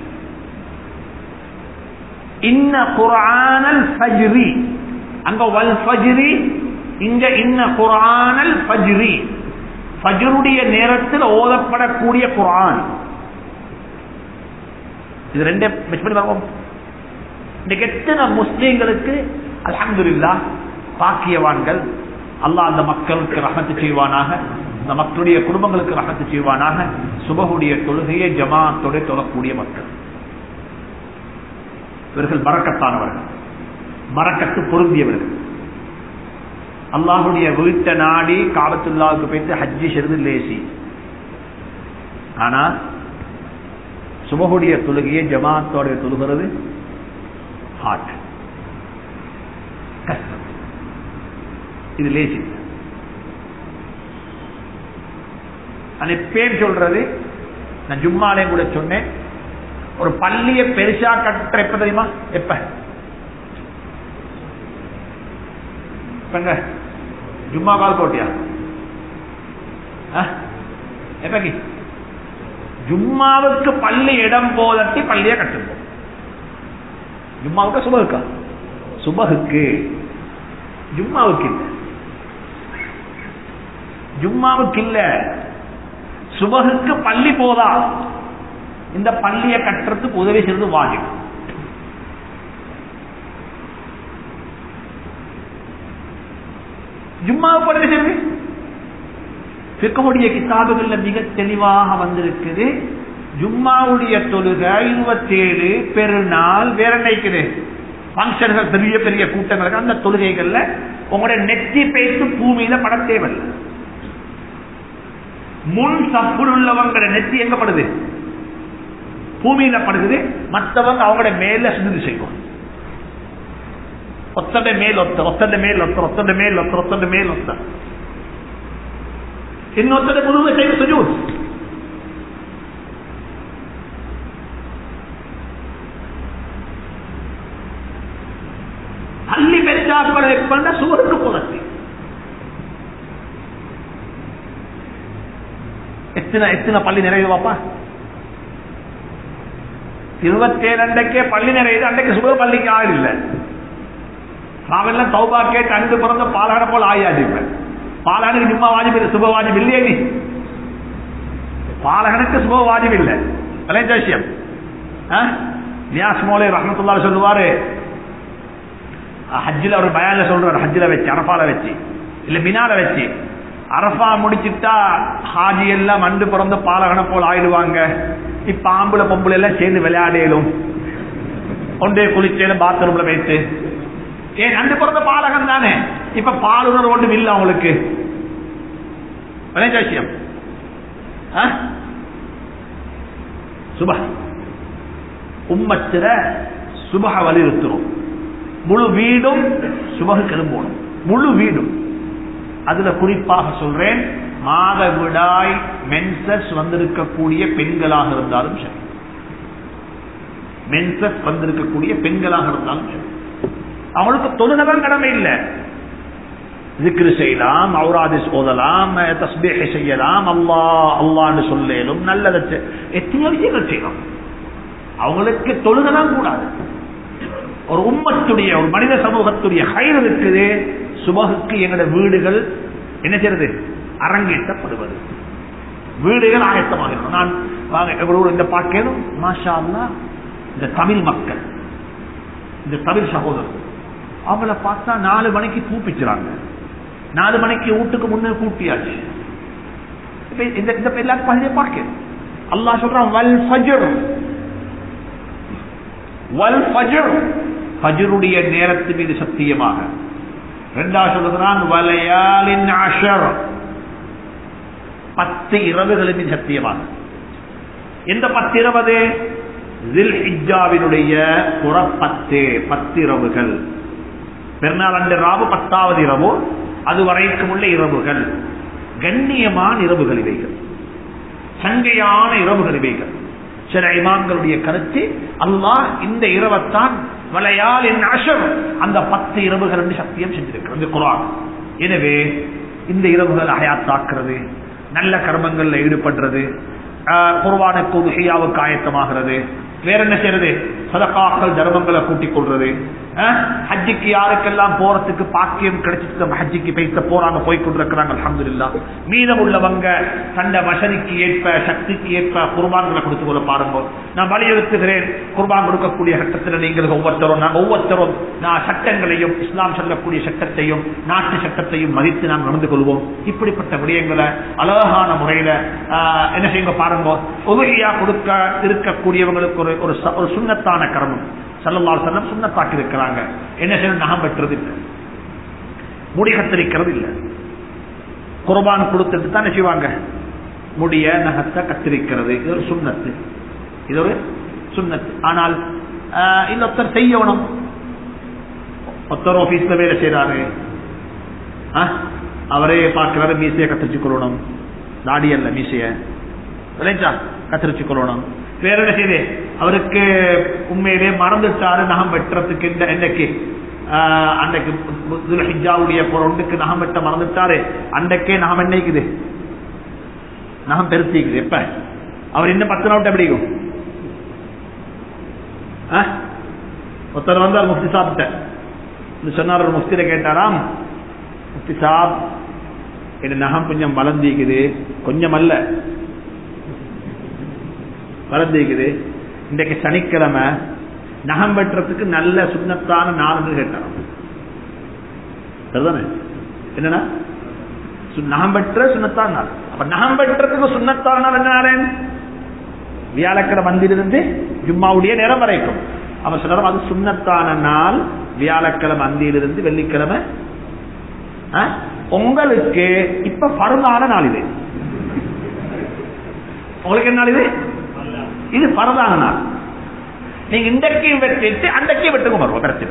இன்ன குரானல் ஃபஜ்ரி அங்க வல் ஃபஜ்ரி இங்க இன்ன குரானல் ஃபஜ்ரி ஃபஜ்ருடைய நேரத்தில் ஓதப்படக்கூடிய குரான் இது ரெண்டே மிஸ் பண்ணி வருவோம் இன்னைக்கு எத்தனை முஸ்லீம்களுக்கு அல்ஹம்துலில்லா பாக்கியவான்கள் அல்லாஹ் அந்த மக்களுக்கு ரஹத்து செய்வானாக அந்த மக்களுடைய குடும்பங்களுக்கு ரஹத்து செய்வானாக சுபகுடைய தொழுகையை ஜமாத்தோட தொழக்கூடிய மக்கள் இவர்கள் மறக்கத்தானவர்கள் மறக்கத்து பொருந்தியவர்கள் அல்லாஹுடைய வீட்டை நாடி காபத்துல்லாவுக்கு போயிட்டு ஹஜ்ஜி செருது லேசி ஆனா சுபகுடைய தொழுகையை ஜமாத்தோட தொழுகிறது ஹார்ட் கஷ்டம் இது லேசி நான் எப்பயும் சொல்றது நான் ஜும்மாலையும் கூட சொன்னேன் ஒரு பள்ளிய பெருசா கட்டுற எப்ப தெரியுமா எப்ப எப்பங்க ஜும்மா கால் போட்டியா எப்பங்க ஜும்மாவுக்கு பள்ளி இடம் போதட்டி பள்ளிய கட்டுப்போம் ஜும்மாவுக்கு சுபகுக்கா சுபகுக்கு ஜும்மாவுக்கு இல்ல ஜும்மாவுக்கு இல்ல சுபகுக்கு பள்ளி போதா இந்த பள்ளியை கட்டுறதுக்கு உதவி செய்வது வாஜிப் ஜும்மாவுக்கு உதவி செய்வது பிற்கமுடைய கிதாபுகள்ல மிக தெளிவாக வந்திருக்குது ஜும்மாவுடைய தொழுகை இருபத்தேழு பெருநாள் வேற நினைக்குது பங்கன்கள் பெரிய பெரிய கூட்டங்களுக்கு அந்த தொழுகைகள்ல உங்களுடைய நெத்தி பேசு பூமியில பட தேவையில்லை முன் சப்புள் உள்ளவங்களோட நெத்தி எங்க படுது பூமியில படுகுது மற்றவங்க அவங்களோட மேல சுருதி செய்வோம் ஒத்தட மேல் ஒத்த ஒத்தட மேல் ஒத்த ஒத்தட மேல் ஒத்த ஒத்தட மேல் ஒத்த இன்னொத்தட முழுவ செய்து சுஜூத் பள்ளி பெருசாப்பட பண்ண சுவருக்கு போனது எத்தனை எத்தனை பள்ளி நிறைவு பாப்பா இருபத்தேழு அண்டைக்கே பள்ளி நிறையுது அன்றைக்கு சுப பள்ளிக்கு ஆள் இல்லை நாவெல்லாம் தௌபா கேட்டு அங்கு பிறந்த பாலாட போல் ஆயாது இப்ப பாலானுக்கு சும்மா வாஜிப் சுப வாஜிப் இல்லையே நீ பாலகனுக்கு சுப வாஜிப் இல்லை விளைஞ்ச விஷயம் நியாஸ் மோலே ரஹமத்துல்லா சொல்லுவாரு ஹஜ்ஜில் அவர் பயான்ல சொல்றாரு ஹஜ்ஜில வச்சு அரபால வச்சு இல்ல மினால வச்சு அரபா முடிச்சுட்டா ஹாஜி எல்லாம் மண்டு பிறந்த பாலகனை போல் ஆயிடுவாங்க இப்ப ஆம்பளை பொம்பளை எல்லாம் சேர்ந்து விளையாடலும் ஒன்றே குளிச்சேலும் பாத்ரூம்ல வைத்து ஏன் அண்டு பிறந்த பாலகன் தானே இப்ப பாலுணர் ஒன்றும் இல்லை அவங்களுக்கு விளைஞ்ச விஷயம் சுப உம்மத்திர சுபக வலியுறுத்தணும் முழு வீடும் சுபகு கிளம்பணும் முழு வீடும் அதுல குறிப்பாக சொல்றேன் மாத விடாய் மென்சஸ் வந்திருக்கக்கூடிய பெண்களாக இருந்தாலும் சரி மென்சஸ் வந்திருக்கக்கூடிய பெண்களாக இருந்தாலும் சரி அவங்களுக்கு தொழுகதான் கடமை இல்லை திக்ரு செய்யலாம் அவுராதி ஓதலாம் தஸ்பீகை செய்யலாம் அல்லா அல்லான்னு சொல்லலும் நல்லதை எத்தனையோ விஷயங்கள் செய்யலாம் அவங்களுக்கு தொழுகதான் கூடாது ஒரு உம்மத்துடைய ஒரு மனித சமூகத்துடைய கயிறு இருக்குது சுபகுக்கு எங்களுடைய வீடுகள் என்ன செய்யறது அரங்கேற்றப்படுவது வீடுகள் ஆயத்தமாக நான் வாங்க இந்த பாக்கேனும் மாஷா அல்லா இந்த தமிழ் மக்கள் இந்த தமிழ் சகோதரர் அவங்கள பார்த்தா நாலு மணிக்கு கூப்பிச்சுறாங்க நாலு மணிக்கு வீட்டுக்கு முன்னே கூட்டியாச்சு இந்த எல்லாரும் பள்ளியை பார்க்கணும் அல்லாஹ் சொல்றான் வல் ஃபஜ்ர் வல் ஃபஜ்ர் ஃபஜ்ருடைய நேரத்து மீது சத்தியமாக இரண்டாவது சொல்லுகிறான் வலையாலின் அஷர் பத்து இரவுகளின் மீது சத்தியமாக எந்த பத்து இரவது ஹிஜாவினுடைய புறப்பத்து பத்து இரவுகள் பெருநாள் அன்று ராவு பத்தாவது இரவு அது வரைக்கும் உள்ள இரவுகள் கண்ணியமான இரவுகள் இவைகள் சங்கையான இரவுகள் இவைகள் சில இமாம்களுடைய கருத்து அல்லாஹ் இந்த இரவத்தான் வளையால் என் அஷர் அந்த பத்து இரவுகள் என்று சத்தியம் செஞ்சிருக்கிறது குரான் எனவே இந்த இரவுகள் அயாத்தாக்குறது நல்ல கர்மங்கள்ல ஈடுபடுறது குர்வானுக்கு உதுகையாவுக்கு ஆயத்தமாகிறது வேற என்ன செய்யறது சதகாக்கள் தர்மங்களை கூட்டிக் கொள்றது ஹஜ்ஜிக்கு யாருக்கெல்லாம் போறதுக்கு பாக்கியம் கிடைச்சிட்டு ஹஜ்ஜிக்கு பைத்த போறாங்க போய் கொண்டிருக்கிறாங்க அலமதுல்லா மீதம் உள்ளவங்க தந்த வசதிக்கு ஏற்ப சக்திக்கு ஏற்ப குர்பான்களை கொடுத்து கொள்ள பாருங்க நான் வலியுறுத்துகிறேன் குர்பான் கொடுக்கக்கூடிய சட்டத்தில் நீங்கள் ஒவ்வொருத்தரும் நான் ஒவ்வொருத்தரும் நான் சட்டங்களையும் இஸ்லாம் சொல்லக்கூடிய சட்டத்தையும் நாட்டு சட்டத்தையும் மதித்து நாம் நடந்து கொள்வோம் இப்படிப்பட்ட விடயங்களை அழகான முறையில என்ன செய்யுங்க பாருங்க உதவியா கொடுக்க இருக்கக்கூடியவங்களுக்கு ஒரு ஒரு சுண்ணத்தான கர்மம் சல்லல்லால் செல்லம் சுண்ணத்தாக்கி இருக்கிறாங்க என்ன செய்யணும் நகம் பெற்றது இல்லை முடி கத்திரிக்கிறது இல்லை குர்பான் கொடுத்துட்டு தான் செய்வாங்க முடிய நகத்தை கத்திரிக்கிறது இது ஒரு சுண்ணத்து இது ஒரு சுண்ணத்து ஆனால் இன்னொருத்தர் செய்யணும் ஒருத்தர் ஆபீஸ்ல வேலை செய்யறாரு அவரே பார்க்கிறாரு மீசையை கத்திரிச்சு கொள்ளணும் தாடி அல்ல மீசைய விளைஞ்சா கத்திரிச்சு கொள்ளணும் வேற என்ன செய்யுது அவருக்கு உண்மையிலே மறந்துட்டாரு நகம் வெட்டுறதுக்கு இந்த என்னைக்கு அன்னைக்கு ஹிஜாவுடைய பொருண்டுக்கு நகம் வெட்ட மறந்துட்டாரு அன்றைக்கே நகம் என்னைக்குது நகம் பெருத்திக்குது எப்ப அவர் இன்னும் பத்து நாள் பிடிக்கும் ஒருத்தர் வந்தார் முஃப்தி சாப்பிட்ட சொன்னார் ஒரு முஃப்தியில கேட்டாராம் முஃப்தி சாப் என் நகம் கொஞ்சம் வளர்ந்திக்குது கொஞ்சம் அல்ல வளர்ந்திருக்குது இன்றைக்கு சனிக்கிழமை நகம் வெட்டுறதுக்கு நல்ல சுண்ணத்தான நாள்னு கேட்டான் சரிதானே என்னன்னா நகம் வெட்டுற சுண்ணத்தான நாள் அப்ப நகம் வெட்டுறதுக்கு சுண்ணத்தான நாள் என்ன நாளே வியாழக்கிழமை வந்திலிருந்து ஜும்மாவுடைய நேரம் வரைக்கும் அவன் சொல்றான் அது சுண்ணத்தான நாள் வியாழக்கிழமை அந்தியிலிருந்து வெள்ளிக்கிழமை உங்களுக்கு இப்ப பருந்தான நாள் இது உங்களுக்கு என்ன நாள் இது இது பரதான நாள் நீங்க இன்றைக்கும் வெட்டிட்டு அன்றைக்கும் வெட்டுக்கும் வருவோம் பிரச்சனை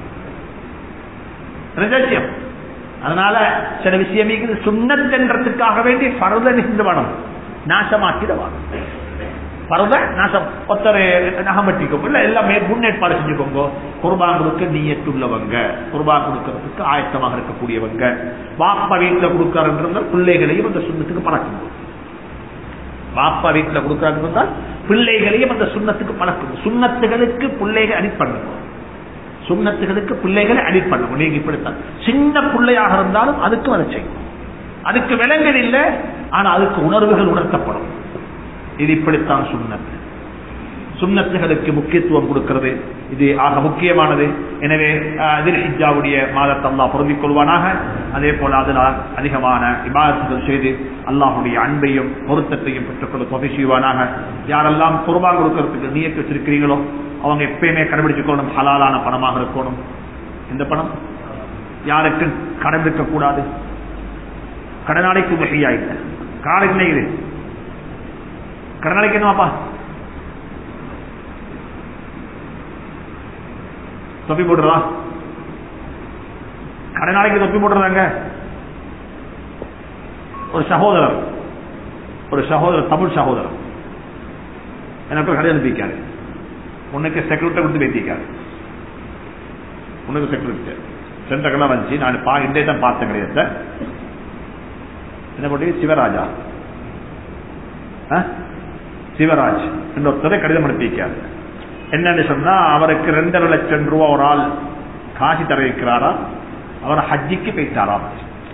ரகசியம் அதனால சில விஷயம் இருக்குது சுண்ணத்தென்றதுக்காக வேண்டி பரத நின்று வேணும் நாசமாக்கிட வேணும் பரத நாசம் ஒருத்தர் நகம் வெட்டிக்கோங்க இல்ல எல்லாமே முன்னேற்பாடு செஞ்சுக்கோங்க குர்பான் கொடுக்க நீயத்துள்ளவங்க குர்பான் கொடுக்கறதுக்கு ஆயத்தமாக இருக்கக்கூடியவங்க வாப்பா வீட்டுல கொடுக்கறன்ற பிள்ளைகளையும் அந்த சுண்ணத்துக்கு பழக்கம் பாப்பா வீட்டுல கொடுக்கறாங்க பிள்ளைகளையும் அந்த சுண்ணத்துக்கு பழக்கும் சுண்ணத்துகளுக்கு பிள்ளைகள் அடிட் பண்ணணும் சுண்ணத்துகளுக்கு பிள்ளைகளை அடிட் பண்ணணும் நீங்க இப்படித்தான் சின்ன பிள்ளையாக இருந்தாலும் அதுக்கும் அதை செய்யும் அதுக்கு விலங்குகள் இல்லை ஆனா அதுக்கு உணர்வுகள் உணர்த்தப்படும் இது இப்படித்தான் சுண்ணத்து சுண்ணத்துகளுக்கு முக்கியத்துவம் கொடுக்கிறது இது ஆக முக்கியமானது எனவே அதில் ஹிஜாவுடைய மாதத்தை அல்லாஹ் பொருந்திக் கொள்வானாக அதே போல அதனால் அதிகமான இபாதத்துகள் செய்து அல்லாஹுடைய அன்பையும் பொருத்தத்தையும் பெற்றுக்கொள்ள தொகை செய்வானாக யாரெல்லாம் குர்பான் கொடுக்கறதுக்கு நீயத்து வச்சிருக்கிறீங்களோ அவங்க எப்பயுமே கடைபிடிச்சுக்கொள்ளணும் ஹலாலான பணமாக இருக்கணும் எந்த பணம் யாருக்கு கடன் இருக்கக்கூடாது கடனாளிக்கு வகையாயிட்ட காலைக்கு என்ன இது கடனாளிக்கு என்னவாப்பா தொப்பி போடுறதா கடனாளிக்கு தொப்பி போடுறாங்க ஒரு சகோதரர் ஒரு சகோதரர் தமிழ் சகோதரர் எனக்கு கடை அனுப்பிக்காரு உனக்கு செக்யூரிட்டி கொடுத்து பேத்திக்காரு உனக்கு செக்யூரிட்டி சென்டர்லாம் வந்துச்சு நான் பா இன்றைய தான் பார்த்தேன் கிடையாது என்ன போட்டி சிவராஜா சிவராஜ் இன்னொருத்தரை கடிதம் அனுப்பிக்காரு என்னன்னு சொன்னா அவருக்கு ரெண்டரை லட்சம் ரூபா ஒரு ஆள் காசி தர வைக்கிறாரா அவர் ஹஜ்ஜிக்கு போயிட்டாராம்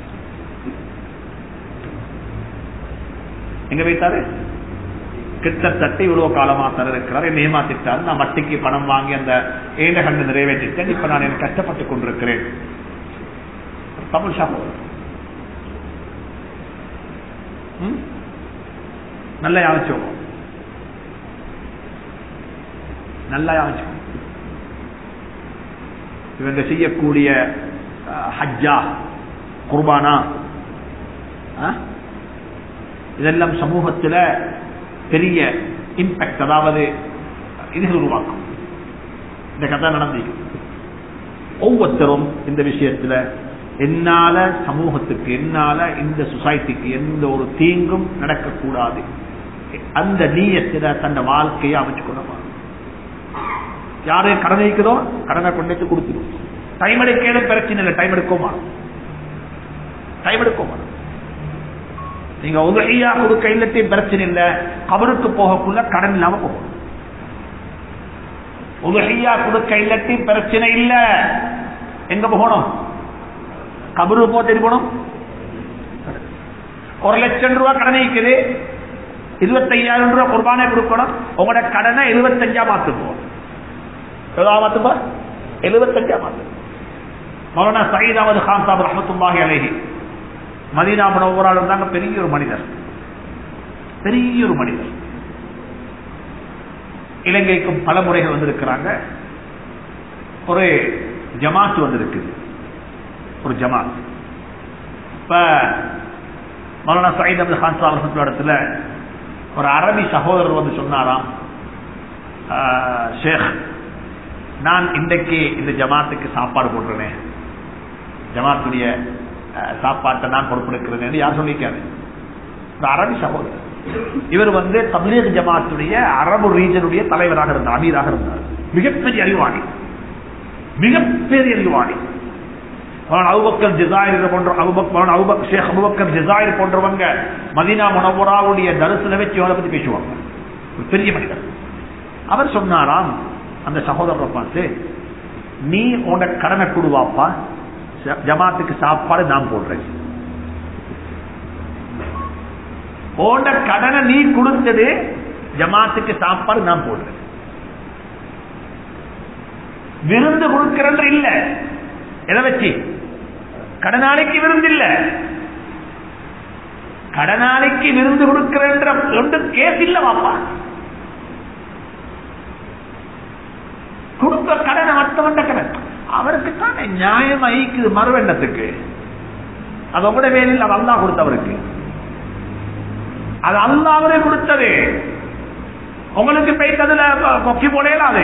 எங்க வைத்தாரு கிட்டத்தட்ட இவ்வளவு காலமா தர இருக்கிறார் என்னை ஏமாத்திட்டார் நான் வட்டிக்கு பணம் வாங்கி அந்த ஏண்ட கண்டு நிறைவேற்றிட்டேன் இப்ப நான் எனக்கு கஷ்டப்பட்டுக் கொண்டிருக்கிறேன் தமிழ் சகோதரர் நல்ல யாச்சும் நல்லா யோசிச்சுக்கணும் இவங்க செய்யக்கூடிய அஹ், ஹஜ்ஜா குர்பானா அஹ், இதெல்லாம் சமூகத்துல பெரிய இம்பாக்ட் அதாவது இதுகள் உருவாக்கும் இந்த கதை நடந்து ஒவ்வொருத்தரும் இந்த விஷயத்துல என்னால சமூகத்துக்கு என்னால இந்த சொசைட்டிக்கு எந்த ஒரு தீங்கும் நடக்கக்கூடாது அந்த நீயத்துல தன் வாழ்க்கையை அமைச்சு கொள்ள யாரு கடன் வைக்கிறதோ கடனை கொண்டு வந்து கொடுத்துடும் டைம் எடுக்கணும் பிரச்சனை இல்லை டைம் எடுக்கோமா டைம் எடுக்கோமா நீங்க உதவியா கொடுக்க இல்லத்தையும் பிரச்சனை இல்லை கபருக்கு போகக்குள்ள கடன் இல்லாம போகும் உதவியா கொடுக்க இல்லத்தையும் பிரச்சனை இல்ல எங்க போகணும் கபரு போ போகணும் ஒரு லட்சம் ரூபாய் கடன் இருக்குது இருபத்தையாயிரம் ரூபாய் குர்பானை கொடுக்கணும் உங்களோட கடனை எழுபத்தஞ்சா மாத்துப்போம் எவ்வளவு மாத்துப்பா எழுபத்தஞ்சா மாத்து மௌலானா சயீத் அகமது கான் சாப் ரஹமத்துல்லாஹி அலைஹி மதீனா முனவரால் இருந்தாங்க பெரிய ஒரு மனிதர் பெரிய ஒரு மனிதர் இலங்கைக்கும் பல முறைகள் வந்திருக்கிறாங்க ஒரு ஜமாத் வந்திருக்குது ஒரு ஜமாத் இப்ப மௌலானா சயீத் அப்துல் கான் சாப் ரஹமத்துல்லா இடத்துல ஒரு அரபி சகோதரர் வந்து சொன்னாராம் "ஆஹ், ஷேக் நான் இன்றைக்கு இந்த ஜமாத்துக்கு சாப்பாடு போடுறேன் ஜமாத்துடைய அஹ், சாப்பாட்டை நான் பொறுப்பெடுக்கிறேன் யார் சொல்லிக்காரு ஒரு அரபி சகோதரர் இவர் வந்து தப்லீக் ஜமாத்துடைய அரபு ரீஜனுடைய தலைவராக இருந்தார் அமீராக இருந்தார் மிகப்பெரிய அறிவாளி மிகப்பெரிய அறிவாளி மௌலானா அபூபக்கர் ஜிசாயிர் போன்ற அபுபக் மௌலானா அபூபக் ஷேக் அபுபக்கர் ஜிசாயிர் போன்றவங்க மதீனா முனவராவுடைய தரிசன வச்சு இவரை பத்தி பேசுவாங்க ஒரு பெரிய மனிதர் அவர் சொன்னாராம் அந்த சகோதரரை பார்த்து நீ உன கடனை கொடுவாப்பா ஜ- ஜமாத்துக்கு சாப்பாடு நான் போடுறேன் உன்ட கடனை நீ கொடுத்தது ஜமாத்துக்கு சாப்பாடு நான் போடுறேன் விருந்து கொடுக்கிறன்ற இல்ல எதை வச்சு கடனாளிக்கு விருந்து இல்ல கடனாளிக்கு விருந்து கொடுக்கிறன்ற ஒன்று கேஸ் இல்ல வாப்பா கொடுத்த கடனை மற்றவண்ட கடன் அவருக்கு தானே நியாயம் ஐக்குது மறுவெண்ணத்துக்கு அது உங்களோட வேலையில் அது அல்லா கொடுத்தவருக்கு அது அல்லாவரே கொடுத்தது உங்களுக்கு போயிட்டதுல கொக்கி போடையலாது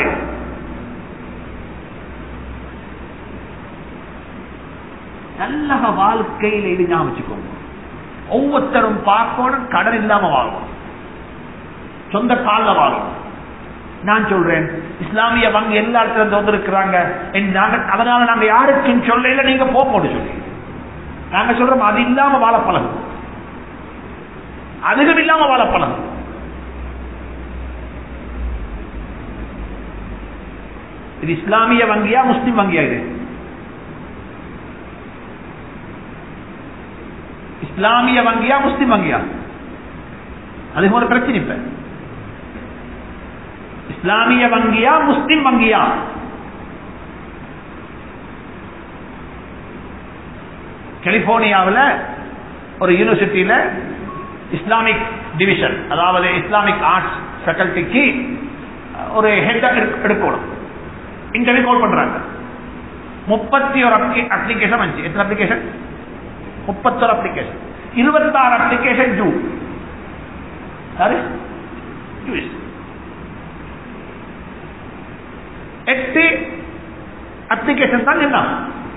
நல்ல வாழ்க்கையில இது ஞாபகம் வச்சுக்கோங்க ஒவ்வொருத்தரும் பார்க்கணும் கடன் இல்லாம வாழணும் சொந்த கால்ல வாழணும் நான் சொல்றேன் இஸ்லாமிய வங்கி எல்லா இடத்துல இருந்து வந்திருக்கிறாங்க என் நாங்க அதனால நாங்க யாருக்கும் சொல்லல நீங்க போ போட்டு சொல்லி நாங்க சொல்றோம் அது இல்லாம வாழ பழகும் அதுவும் இல்லாம வாழ பழகும் இது இஸ்லாமிய வங்கியா முஸ்லிம் வங்கியா இது இஸ்லாமிய வங்கியா முஸ்லிம் வங்கியா அது ஒரு பிரச்சனை இப்ப இஸ்லாமிய வங்கியா முஸ்லிம் வங்கியா கலிபோர்னியாவில் ஒரு யூனிவர்சிட்டியில இஸ்லாமிக் டிவிஷன் அதாவது இஸ்லாமிக் ஆர்ட்ஸ் ஃபேக்கல்டிக்கு ஒரு ஹெட் எடுக்கணும் இன்டர்வியூ கால் பண்றாங்க முப்பத்தி ஒரு அப்ளிகேஷன் வந்துச்சு எத்தனை அப்ளிகேஷன் முப்பத்தொரு அப்ளிகேஷன் இருபத்தாறு அப்ளிகேஷன் ஜூ யாரு யூஎஸ் எட்டு அப்ளிகேஷன் தான் என்ன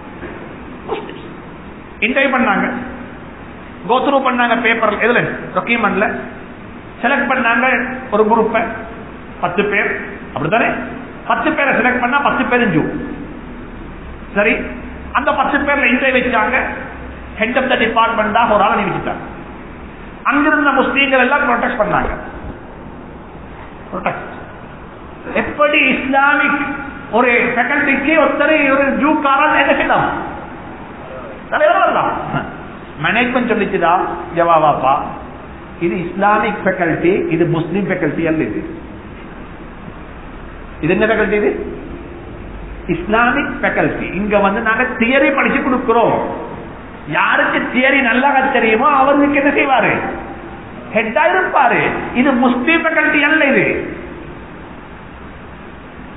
இன்டர்வியூ பண்ணாங்க கோத்ரூ பண்ணாங்க பேப்பர் எதுல டாக்குமெண்ட்ல செலக்ட் பண்ணாங்க ஒரு குரூப்பை பத்து பேர் அப்படித்தானே பத்து பேரை செலக்ட் பண்ணா பத்து பேரும் ஜூ சரி அந்த பத்து பேர்ல இன்டர்வியூ வச்சாங்க ஹெட் ஆஃப் த டிபார்ட்மெண்ட் தான் ஒரு ஆளை நியமிச்சுட்டாங்க அங்கிருந்த முஸ்லீம்கள் எல்லாம் ப்ரொடெக்ட் பண்ணாங்க protest. எப்படி இஸ்லாமிக் ஒரு ஃபேக்கல்டிக்கு ஒருத்தர் ஒரு ஜூ காரன் என்ன செய்யலாம் தலைவர் வரலாம் மேனேஜ்மெண்ட் சொல்லிச்சுதா ஜவாபாப்பா இது இஸ்லாமிக் ஃபேக்கல்டி இது முஸ்லீம் ஃபேக்கல்டி அல்ல இது இது என்ன ஃபேக்கல்டி இது இஸ்லாமிக் ஃபேக்கல்டி இங்க வந்து நாங்க தியரி படிச்சு கொடுக்கிறோம் யாருக்கு தியரி நல்லா தெரியுமோ அவருக்கு என்ன செய்வாரு ஹெட்டா இருப்பாரு இது முஸ்லீம் ஃபேக்கல்டி அல்ல இது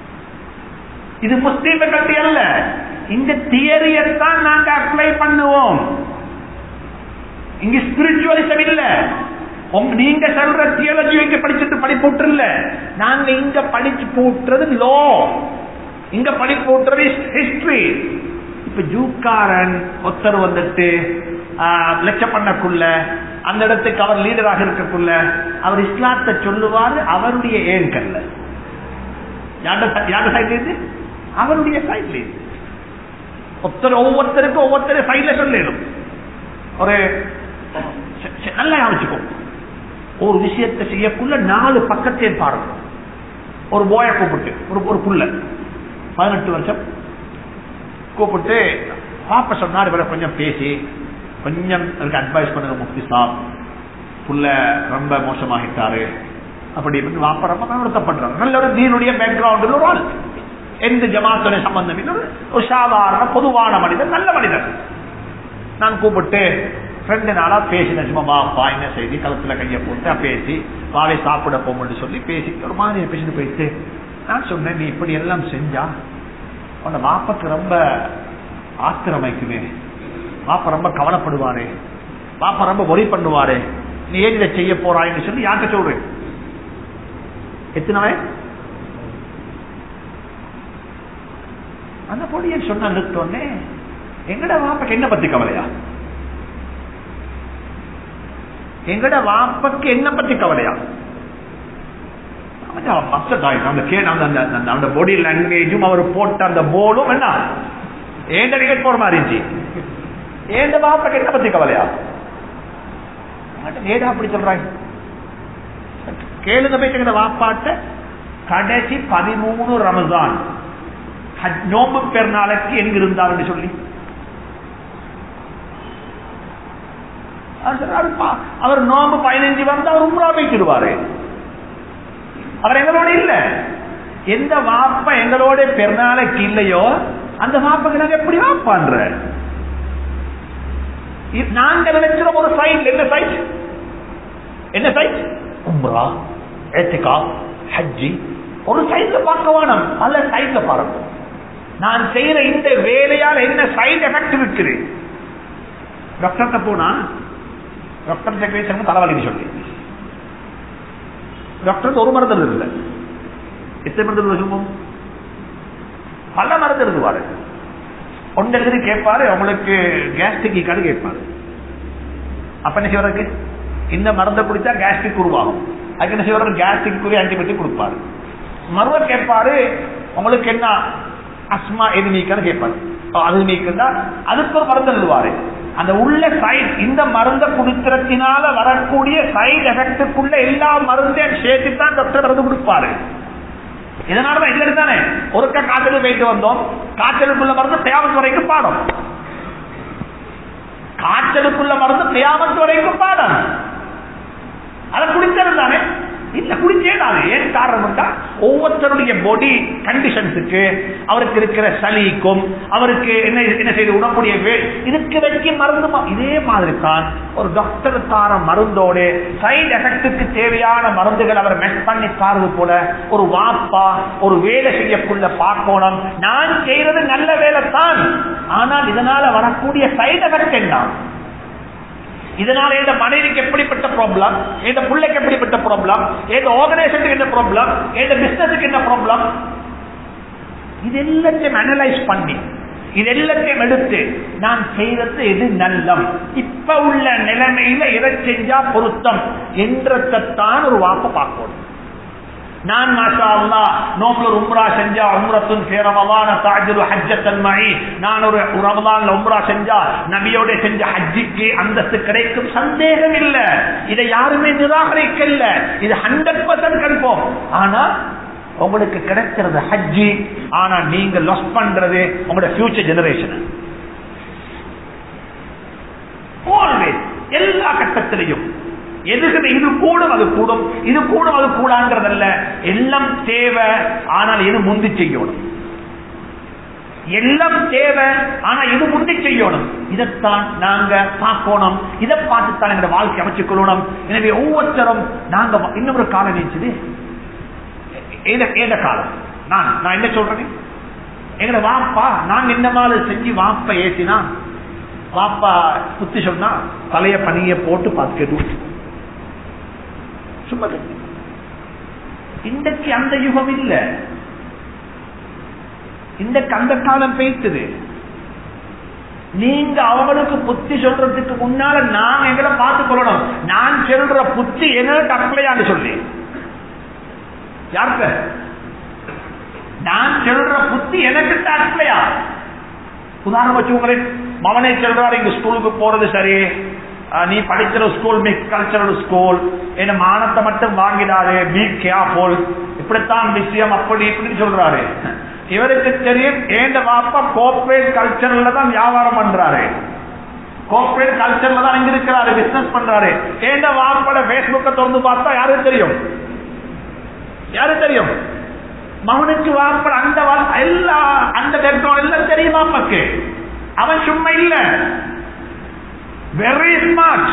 இது முஸ்லீம் கல்வி அல்ல இந்த தியரியத்தான் நாங்க அப்ளை பண்ணுவோம் இங்க ஸ்பிரிச்சுவலிசம் இல்ல உங்க- நீங்க சொல்ற தியாலஜி இங்க படிச்சுட்டு படிப்பூட்டு இல்ல நாங்க இங்க படிச்சு போட்டுறது லோ இங்க படிப்பு போட்டுறது ஹிஸ்டரி இப்ப ஜூக்காரன் ஒருத்தர் வந்துட்டு லட்ச பண்ணக்குள்ள அந்த இடத்துக்கு அவர் லீடராக இருக்கக்குள்ள அவர் இஸ்லாத்தை சொல்லுவாரு அவருடைய ஏன்கல்ல யார சைட்ல இருந்து அவருடைய சைட்ல இருந்து ஒருத்தர் ஒவ்வொருத்தருக்கும் ஒவ்வொருத்தரும் சைட்ல சொல்லிடும் ஒரு ச- ச- நல்லா யோசிச்சுக்கோ ஒரு விஷயத்தை செய்யக்குள்ள நாலு பக்கத்தை பாருங்க ஒரு போய கூப்பிட்டு ஒரு ஒரு புள்ள பதினெட்டு வருஷம் கூப்பிட்டு பாப்ப சொன்னார் இவரை கொஞ்சம் பேசி கொஞ்சம் அதுக்கு அட்வைஸ் பண்ணுங்க முக்தி சாப் புள்ள ரொம்ப மோசமாகிட்டாரு அப்படி இப்படின்னு வாப்ப ரொம்ப வருத்தப்படுறாங்க நல்ல ஒரு தீனுடைய பேக்ரவுண்டில் ஒரு ஆள் எந்த ஜமாத்துடைய சம்பந்தம் இல்லை ஒரு- ஒரு சாதாரண பொதுவான மனிதன் நல்ல மனிதன் நான் கூப்பிட்டு ரெண்டு நாளா பேசினேன் சும்மா வாப்பா என்ன செய்தி கழுத்துல கையை போட்டு பேசி வாவை சாப்பிட போகும்னு சொல்லி பேசி ஒரு மாதிரி பேசிட்டு போயிட்டு நான் சொன்னேன் நீ இப்படி எல்லாம் செஞ்சா உன்னை வாப்பக்கு ரொம்ப ஆத்திரமைக்குமே வாப்பா ரொம்ப கவலைப்படுவாரு வாப்பா ரொம்ப ஒரி பண்ணுவாரு நீ ஏன் இதை செய்ய போறாய்ன்னு சொல்லி யார்கிட்ட சொல்றேன் எத்தனை வயசு அந்த பொடியன் சொன்ன நிறுத்தோன்னே எங்கட வாப்பக்கு என்ன பத்தி கவலையா எங்கட வாப்பக்கு என்ன பத்தி கவலையா அந்த பாடி லாங்குவேஜும் அவர் போட்ட அந்த போலும் என்ன ஏண்ட டிக்கெட் போற மாதிரி இருந்துச்சு ஏண்ட வாப்பக்கு என்ன பத்தி கவலையா ஏடா அப்படி சொல்றாங்க கேளுங்க போயிட்டு வாப்பாட்ட கடைசி பதிமூணு ரமதான் ஹஜ் நோம்பு பெருநாளைக்கு எங்க இருந்தாருன்னு சொல்லி அவர் சொல்றாரு, "பா- அவர் நோம்பு பதினஞ்சு வந்து அவர் உம்ரா வைக்கிடுவாரு அவர் எங்களோட இல்ல எந்த வாப்ப எங்களோட பெருநாளைக்கு இல்லையோ அந்த வாப்பக்கு நாங்க எப்படி வாப்பான்ற இ- நாங்க நினைச்சிரோம் ஒரு சைட் என்ன சைட் என்ன சைட் உம்ரா ஏத்திகா ஹஜ்ஜி ஒரு சைட்ல பார்க்க வேணும் பல சைட்ல பாருங்க நான் செய்யற இந்த வேலையால் என்ன சைடு எஃபெக்ட் இருக்குது டாக்டர்கிட்ட போனா டாக்டர் செக்ரேஷன் தலைவலி சொல்லி டாக்டர் ஒரு மருந்து எழுதுல எத்தனை மருந்து எழுத சொல்லுவோம் பல மருந்து எழுதுவாரு ஒன்று எழுதி கேட்பாரு உங்களுக்கு கேஸ்ட்ரிக் இருக்காது கேட்பாரு அப்ப என்ன செய்வதற்கு இந்த மருந்தை குடிச்சா கேஸ்ட்ரிக் உருவாகும் அதுக்கு என்ன செய்வாரு கேஸ்ட்ரிக் ஆன்டிபயோட்டிக் கொடுப்பாரு மருவ கேட்பாரு உங்களுக்கு என்ன அஸ்மா எது நீக்கன்னு கேட்பாரு அப்ப அது நீக்குன்னா அதுக்கு ஒரு மருந்து எழுதுவாரு அந்த உள்ள சைட் இந்த மருந்தை குடிக்கிறதுனால வரக்கூடிய சைடு எஃபெக்டுக்குள்ள எல்லா மருந்தையும் சேர்த்து தான் டாக்டர் மருந்து கொடுப்பாரு இதனாலதான் இல்ல தானே ஒருக்க காய்ச்சல் போயிட்டு வந்தோம் காய்ச்சலுக்குள்ள மருந்து தேவத்து வரைக்கும் பாடம் காய்ச்சலுக்குள்ள மருந்து தேவத்து வரைக்கும் பாடம் அதை குடிச்சது தானே இல்ல குடிச்சேடாது ஏன் காரணம் ஒவ்வொருத்தருடைய பாடி கண்டிஷன்ஸுக்கு அவருக்கு இருக்கிற சளிக்கும் அவருக்கு என்ன என்ன செய்து உடம்புடைய வே- இதுக்கு வச்சு மருந்து மா- இதே மாதிரி தான் ஒரு டாக்டர் தார மருந்தோடு சைடு எஃபெக்டுக்கு தேவையான மருந்துகள் அவர் மெஸ் பண்ணி தாரது போல ஒரு வாப்பா ஒரு வேலை செய்யக்குள்ள பார்க்கணும் நான் செய்யறது நல்ல வேலை தான் ஆனால் இதனால வரக்கூடிய சைடு எஃபெக்ட் என்ன இதனால இந்த மனைவிக்கு எப்படிப்பட்ட ப்ராப்ளம் இந்த பிள்ளைக்கு எப்படிப்பட்ட ப்ராப்ளம் இந்த ஆர்கனைசேஷனுக்கு என்ன ப்ராப்ளம் இந்த பிசினஸுக்கு என்ன ப்ராப்ளம் இது எல்லாத்தையும் அனலைஸ் பண்ணி இது எல்லாத்தையும் எடுத்து நான் செய்யறது எது நல்லம் இப்ப உள்ள நிலைமையில எதை செஞ்சா பொருத்தம் என்றதான் ஒரு வாப்ப பார்க்கணும் நான் மாஷா அல்லாஹ் நோம்புல ஒரு உம்ரா செஞ்சா உம்ரத்துன் ஃபி ரமலான தாஜிரு ஹஜ்ஜத்தன் மஇ நான் ஒரு ரமலான்ல உம்ரா செஞ்சா நபியோட செஞ்ச ஹஜ்ஜிக்கு அந்தஸ்து கிடைக்கும் சந்தேகம் இல்ல இதை யாருமே நிராகரிக்கல இது ஹண்ட்ரட் பர்சன்ட் கன்ஃபார்ம் ஆனா உங்களுக்கு கிடைக்கிறது ஹஜ்ஜி ஆனா நீங்க லாஸ் பண்றது உங்களோட ஃபியூச்சர் ஜெனரேஷன் ஆல்வேஸ் எல்லா கட்டத்திலையும் எதுக்குமே இது கூடும் அது கூடும் இது கூடும் அது கூடாங்கிறதல்ல எல்லாம் தேவை ஆனால் இது முந்தி செய்யணும் எல்லாம் தேவை ஆனா இது முந்தி செய்யணும் இதைத்தான் நாங்க பார்க்கணும் இதை பார்த்துத்தான் எங்க வாழ்க்கை அமைச்சுக் கொள்ளணும் எனவே ஒவ்வொருத்தரும் நாங்க வ- இன்னொரு காலம் நீச்சுது ஏத ஏத காலம் நான் நான் என்ன சொல்றேன் எங்கட வாப்பா நாங்க என்ன மாதிரி செஞ்சு வாப்ப ஏசினா வாப்பா புத்தி சொன்னா தலைய பணிய போட்டு பார்த்து கேட்டு சும்மா கேட்டு. இன்றைக்கு அந்த யுகம் இல்ல இந்த அந்த காலம் பேசுது நீங்க அவங்களுக்கு புத்தி சொல்றதுக்கு முன்னால நான் எங்களை பார்த்து கொள்ளணும் நான் சொல்ற புத்தி என்ன அப்ளையான்னு சொல்லி யாருக்கு நான் சொல்ற புத்தி எனக்கு அப்ளையா உதாரணம் வச்சுக்கோங்களேன் மவனை சொல்றாரு இங்க ஸ்கூலுக்கு போறது சரி அஹ் நீ படிக்கிற ஸ்கூல் மிக்ஸ் கல்ச்சரல் ஸ்கூல் என்ன மானத்தை மட்டும் வாங்கிடாரு பி கேர்ஃபுல் இப்படித்தான் விஷயம் அப்படி இப்படின்னு சொல்றாரு இவருக்கு தெரியும் ஏண்ட வாப்பா கோர்பரேட் கல்ச்சர்ல தான் வியாபாரம் பண்றாரு கோர்பரேட் கல்ச்சர்ல தான் இங்க இருக்கிறாரு பிசினஸ் பண்றாரு ஏண்ட வாப்பட பேஸ்புக்கை திறந்து பார்த்தா யாருக்கு தெரியும் யாருக்கு தெரியும் மகனுக்கு வாப்பட அந்த வா- எல்லா அந்த பேக்ரவுண்ட் எல்லாம் தெரியுமா அப்பாக்கு அவன் சும்மா இல்ல வெரி ஸ்மார்ட்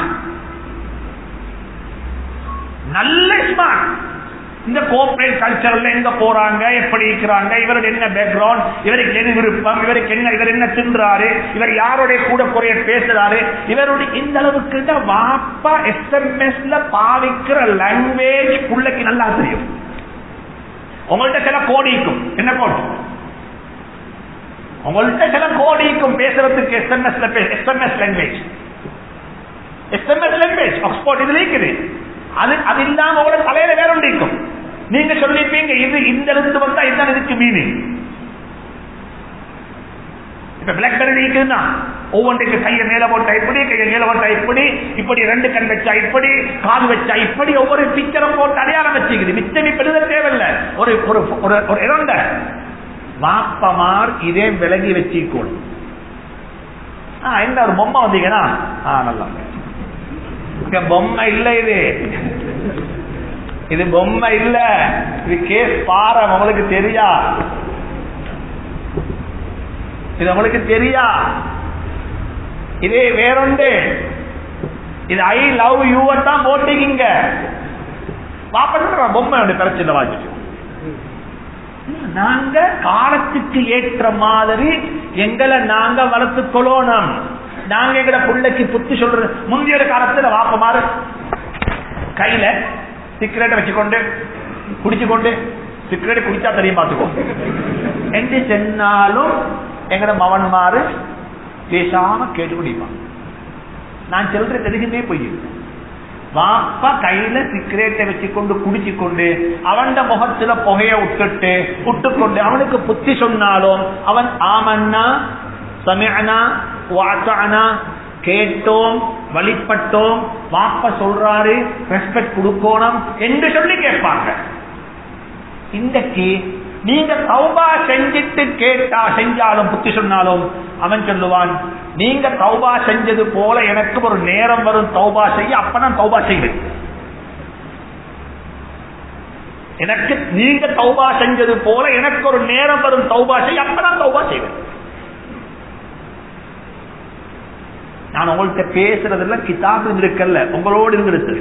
நல்ல ஸ்மார்ட் இந்த கோஆபரேட் கல்ச்சர்ல எங்க போறாங்க எப்படி இருக்கிறாங்க இவருடைய என்ன பேக்ரவுண்ட் இவருக்கு என்ன விருப்பம் இவருக்கு என்ன இவர் என்ன தின்றாரு இவர் யாருடைய கூட குறைய பேசுறாரு இவருடைய இந்த அளவுக்கு தான் வாப்பா எஸ்எம்எஸ்ல பாவிக்கிற லாங்குவேஜ் பிள்ளைக்கு நல்லா தெரியும் உங்கள்ட்ட சில கோடிக்கும் என்ன கோடி உங்கள்ட்ட சில கோடிக்கும் பேசுறதுக்கு எஸ்எம்எஸ்ல SMS language SMS language Oxford இதுல இருக்குது அது அது இல்லாம உங்களோட தலையில வேற ஒன்று இருக்கும் நீங்க சொல்லிப்பீங்க இது இந்த இருந்து வந்தா இதுதான் இதுக்கு மீனிங் இப்ப பிளாக்பெரி இருக்குன்னா ஒவ்வொன்றைக்கு கையை மேல போட்டா இப்படி கையை மேல போட்டா இப்படி இப்படி ரெண்டு கண் வச்சா இப்படி காது வச்சா இப்படி ஒவ்வொரு பிக்சரும் போட்டு அடையாளம் வச்சுக்குது மிச்சம் இப்ப எழுத தேவையில்லை ஒரு ஒரு ஒரு ஒரு இறந்த வாப்பமார் இதே விலகி வச்சுக்கணும் ஆ என்ன ஒரு பொம்மை வந்தீங்கன்னா ஆ நல்லா இங்க பொம்மை இல்ல இது இது பொம்மை இல்ல இது கேஸ் பாரம் உங்களுக்கு தெரியா இது உங்களுக்கு தெரியா இதே வேறொண்டு இது ஐ லவ் யூ தான் போட்டீங்க வாப்பா பொம்மை பிரச்சனை வாங்கிட்டு நாங்க காலத்துக்கு ஏற்ற மாதிரி எங்களை நாங்க வளர்த்துக் கொள்ளணும் நாங்க எங்கட பிள்ளைக்கு புத்தி சொல்றது முந்தைய காலத்துல வாப்பமாறு கையில சிகரெட்டை வச்சுக்கொண்டு குடிச்சுக்கொண்டு சிகரெட் குடிச்சா தெரியும் பார்த்துக்கோ என்று சொன்னாலும் எங்கட மவன்மாரு பேசாம கேட்டு குடிப்பான் நான் சொல்ற தெரிஞ்சுமே போய் வாப்பா கையில சிகரெட்டை வச்சுக்கொண்டு குடிச்சு கொண்டு அவன் முகத்துல புகைய விட்டுட்டு விட்டுக்கொண்டு அவனுக்கு புத்தி சொன்னாலும் அவன் ஆமன்னா சமயனா வாத்தானா கேட்டோம் வழிபட்டோம் வாப்ப சொல்றாரு ரெஸ்பெக்ட் கொடுக்கணும் என்று சொல்லி கேட்பாங்க இன்றைக்கு நீங்க தௌபா செஞ்சிட்டு கேட்டா செஞ்சாலும் புத்தி சொன்னாலும் அவன் சொல்லுவான் நீங்க தௌபா செஞ்சது போல எனக்கு ஒரு நேரம் வரும் தௌபா செய்ய அப்ப நான் தௌபா செய்வேன் எனக்கு நீங்க தௌபா செஞ்சது போல எனக்கு ஒரு நேரம் வரும் தௌபா செய்ய அப்ப நான் தௌபா செய்வேன் நான் உங்கள்கிட்ட பேசுறதுல கிதாபு இருக்கல்ல உங்களோடு இருந்திருக்கு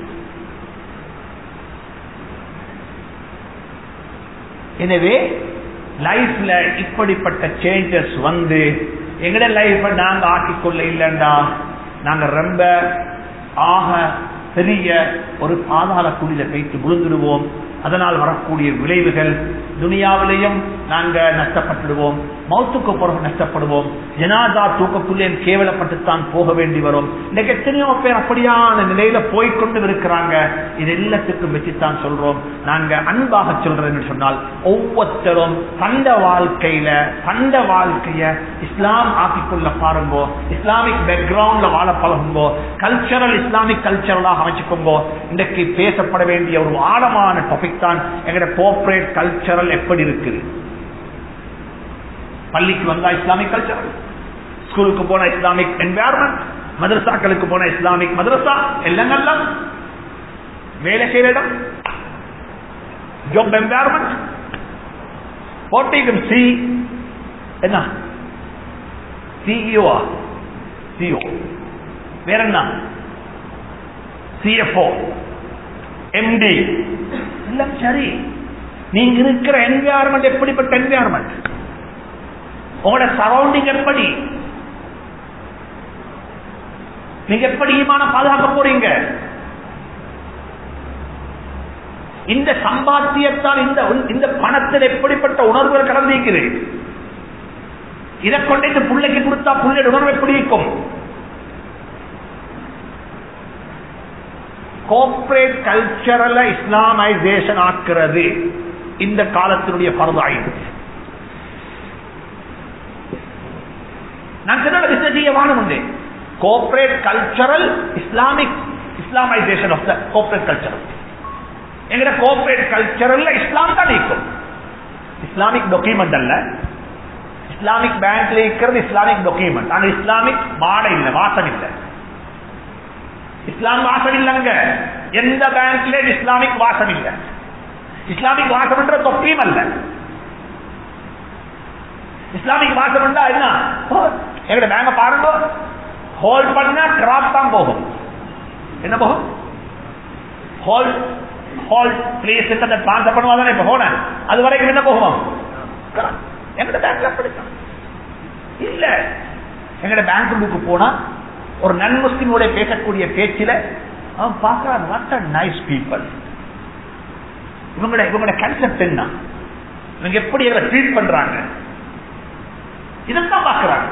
எனவே லைஃப்ல இப்படிப்பட்ட சேஞ்சஸ் வந்து எங்கட லைஃப நாங்க ஆக்கிக்கொள்ள இல்லைண்டா நாங்க ரொம்ப ஆக பெரிய ஒரு பாதாள குடியில வைத்து விழுந்துடுவோம் அதனால் வரக்கூடிய விளைவுகள் துனியாவிலையும் நாங்க நஷ்டப்பட்டுடுவோம் மௌத்துக்கு பிறகு நஷ்டப்படுவோம் ஜனாதா தூக்கக்குள்ளே கேவலப்பட்டுத்தான் போக வேண்டி வரும் இன்னைக்கு எத்தனையோ பேர் அப்படியான நிலையில போய்கொண்டு இருக்கிறாங்க இது எல்லாத்துக்கும் வச்சுத்தான் சொல்றோம் நாங்க அன்பாக சொல்றேன்னு சொன்னால் ஒவ்வொருத்தரும் தந்த வாழ்க்கையில தந்த வாழ்க்கைய இஸ்லாம் ஆக்கிக்கொள்ள பாருங்கோ இஸ்லாமிக் பேக்ரவுண்ட்ல வாழ பழகுங்கோ கல்ச்சரல் இஸ்லாமிக் கல்ச்சரலாக அமைச்சுக்கோங்கோ இன்றைக்கு பேசப்பட வேண்டிய ஒரு ஆழமான டாபிக் தான் எங்கட கோஆபரேட் கல்ச்சரல் எப்படி இருக்குது பள்ளிக்கு வந்தா இஸ்லாமிக் கல்ச்சரல் ஸ்கூலுக்கு போன இஸ்லாமிக் என்வாயர்மெண்ட் மதரசாக்களுக்கு போன இஸ்லாமிக் மதரசா எல்லாம் எல்லாம் வேலை செய்யற இடம் ஜாப் என்வாயர்மெண்ட் போட்டிக்கும் சி என்ன சிஇஓ சிஓ வேற என்ன சிஎஃப்ஓ எம்டி எல்லாம் சரி நீங்க இருக்கிற என்வியான்மெண்ட் எப்படிப்பட்ட என்வியான்மெண்ட் உங்களோட சரௌண்டிங் எப்படி நீங்க எப்படி ஈமான பாதுகாக்க போறீங்க இந்த சம்பாத்தியத்தால் இந்த இந்த பணத்தில் எப்படிப்பட்ட உணர்வுகள் கலந்திருக்குது இதை கொண்டு இந்த பிள்ளைக்கு கொடுத்தா பிள்ளையோட உணர்வு எப்படி இருக்கும் கோஆபரேட் கல்ச்சரல இஸ்லாமைசேஷன் ஆக்குறது இந்த காலத்தினுடைய பரவாயிடுச்சு நான் சொன்ன பிசினஸ் செய்ய வானம் உண்டு corporate cultural Islamic Islamization of the corporate cultural எங்கட கோஆபரேட் கல்ச்சரல்ல இஸ்லாம் தான் இருக்கும் இஸ்லாமிக் டாக்குமெண்ட் அல்ல இஸ்லாமிக் பேங்க்ல இருக்கிறது இஸ்லாமிக் டாக்குமெண்ட் ஆனா இஸ்லாமிக் மாடை இல்லை வாசம் இல்லை இஸ்லாம் வாசம் இல்லைங்க எந்த பேங்க்ல இஸ்லாமிக் வாசம் இல்லை இஸ்லாமிக் வாசம் என்ற தொப்பியும் அல்ல இஸ்லாமிக் வாசம் என்றா என்ன எங்கட பேங்க பாருங்க ஹோல்ட் பண்ணா கிராப் தான் போகும் என்ன போகும் ஹோல் ஹோல் பிளேஸ் டிரான்ஸ்ஃபர் பண்ணுவாங்க இப்ப போன அது வரைக்கும் என்ன போகும் எங்கட பேங்க்ல அப்படித்தான் இல்ல எங்கட பேங்க்கு போனா ஒரு நன் முஸ்லிமோட பேசக்கூடிய பேச்சில அவன் பார்க்கிறான் வாட் அ நைஸ் பீப்புள் இவங்களோட இவங்களோட கன்செப்ட் என்ன இவங்க எப்படி எங்களை ட்ரீட் பண்றாங்க இதைத்தான் பார்க்கிறாங்க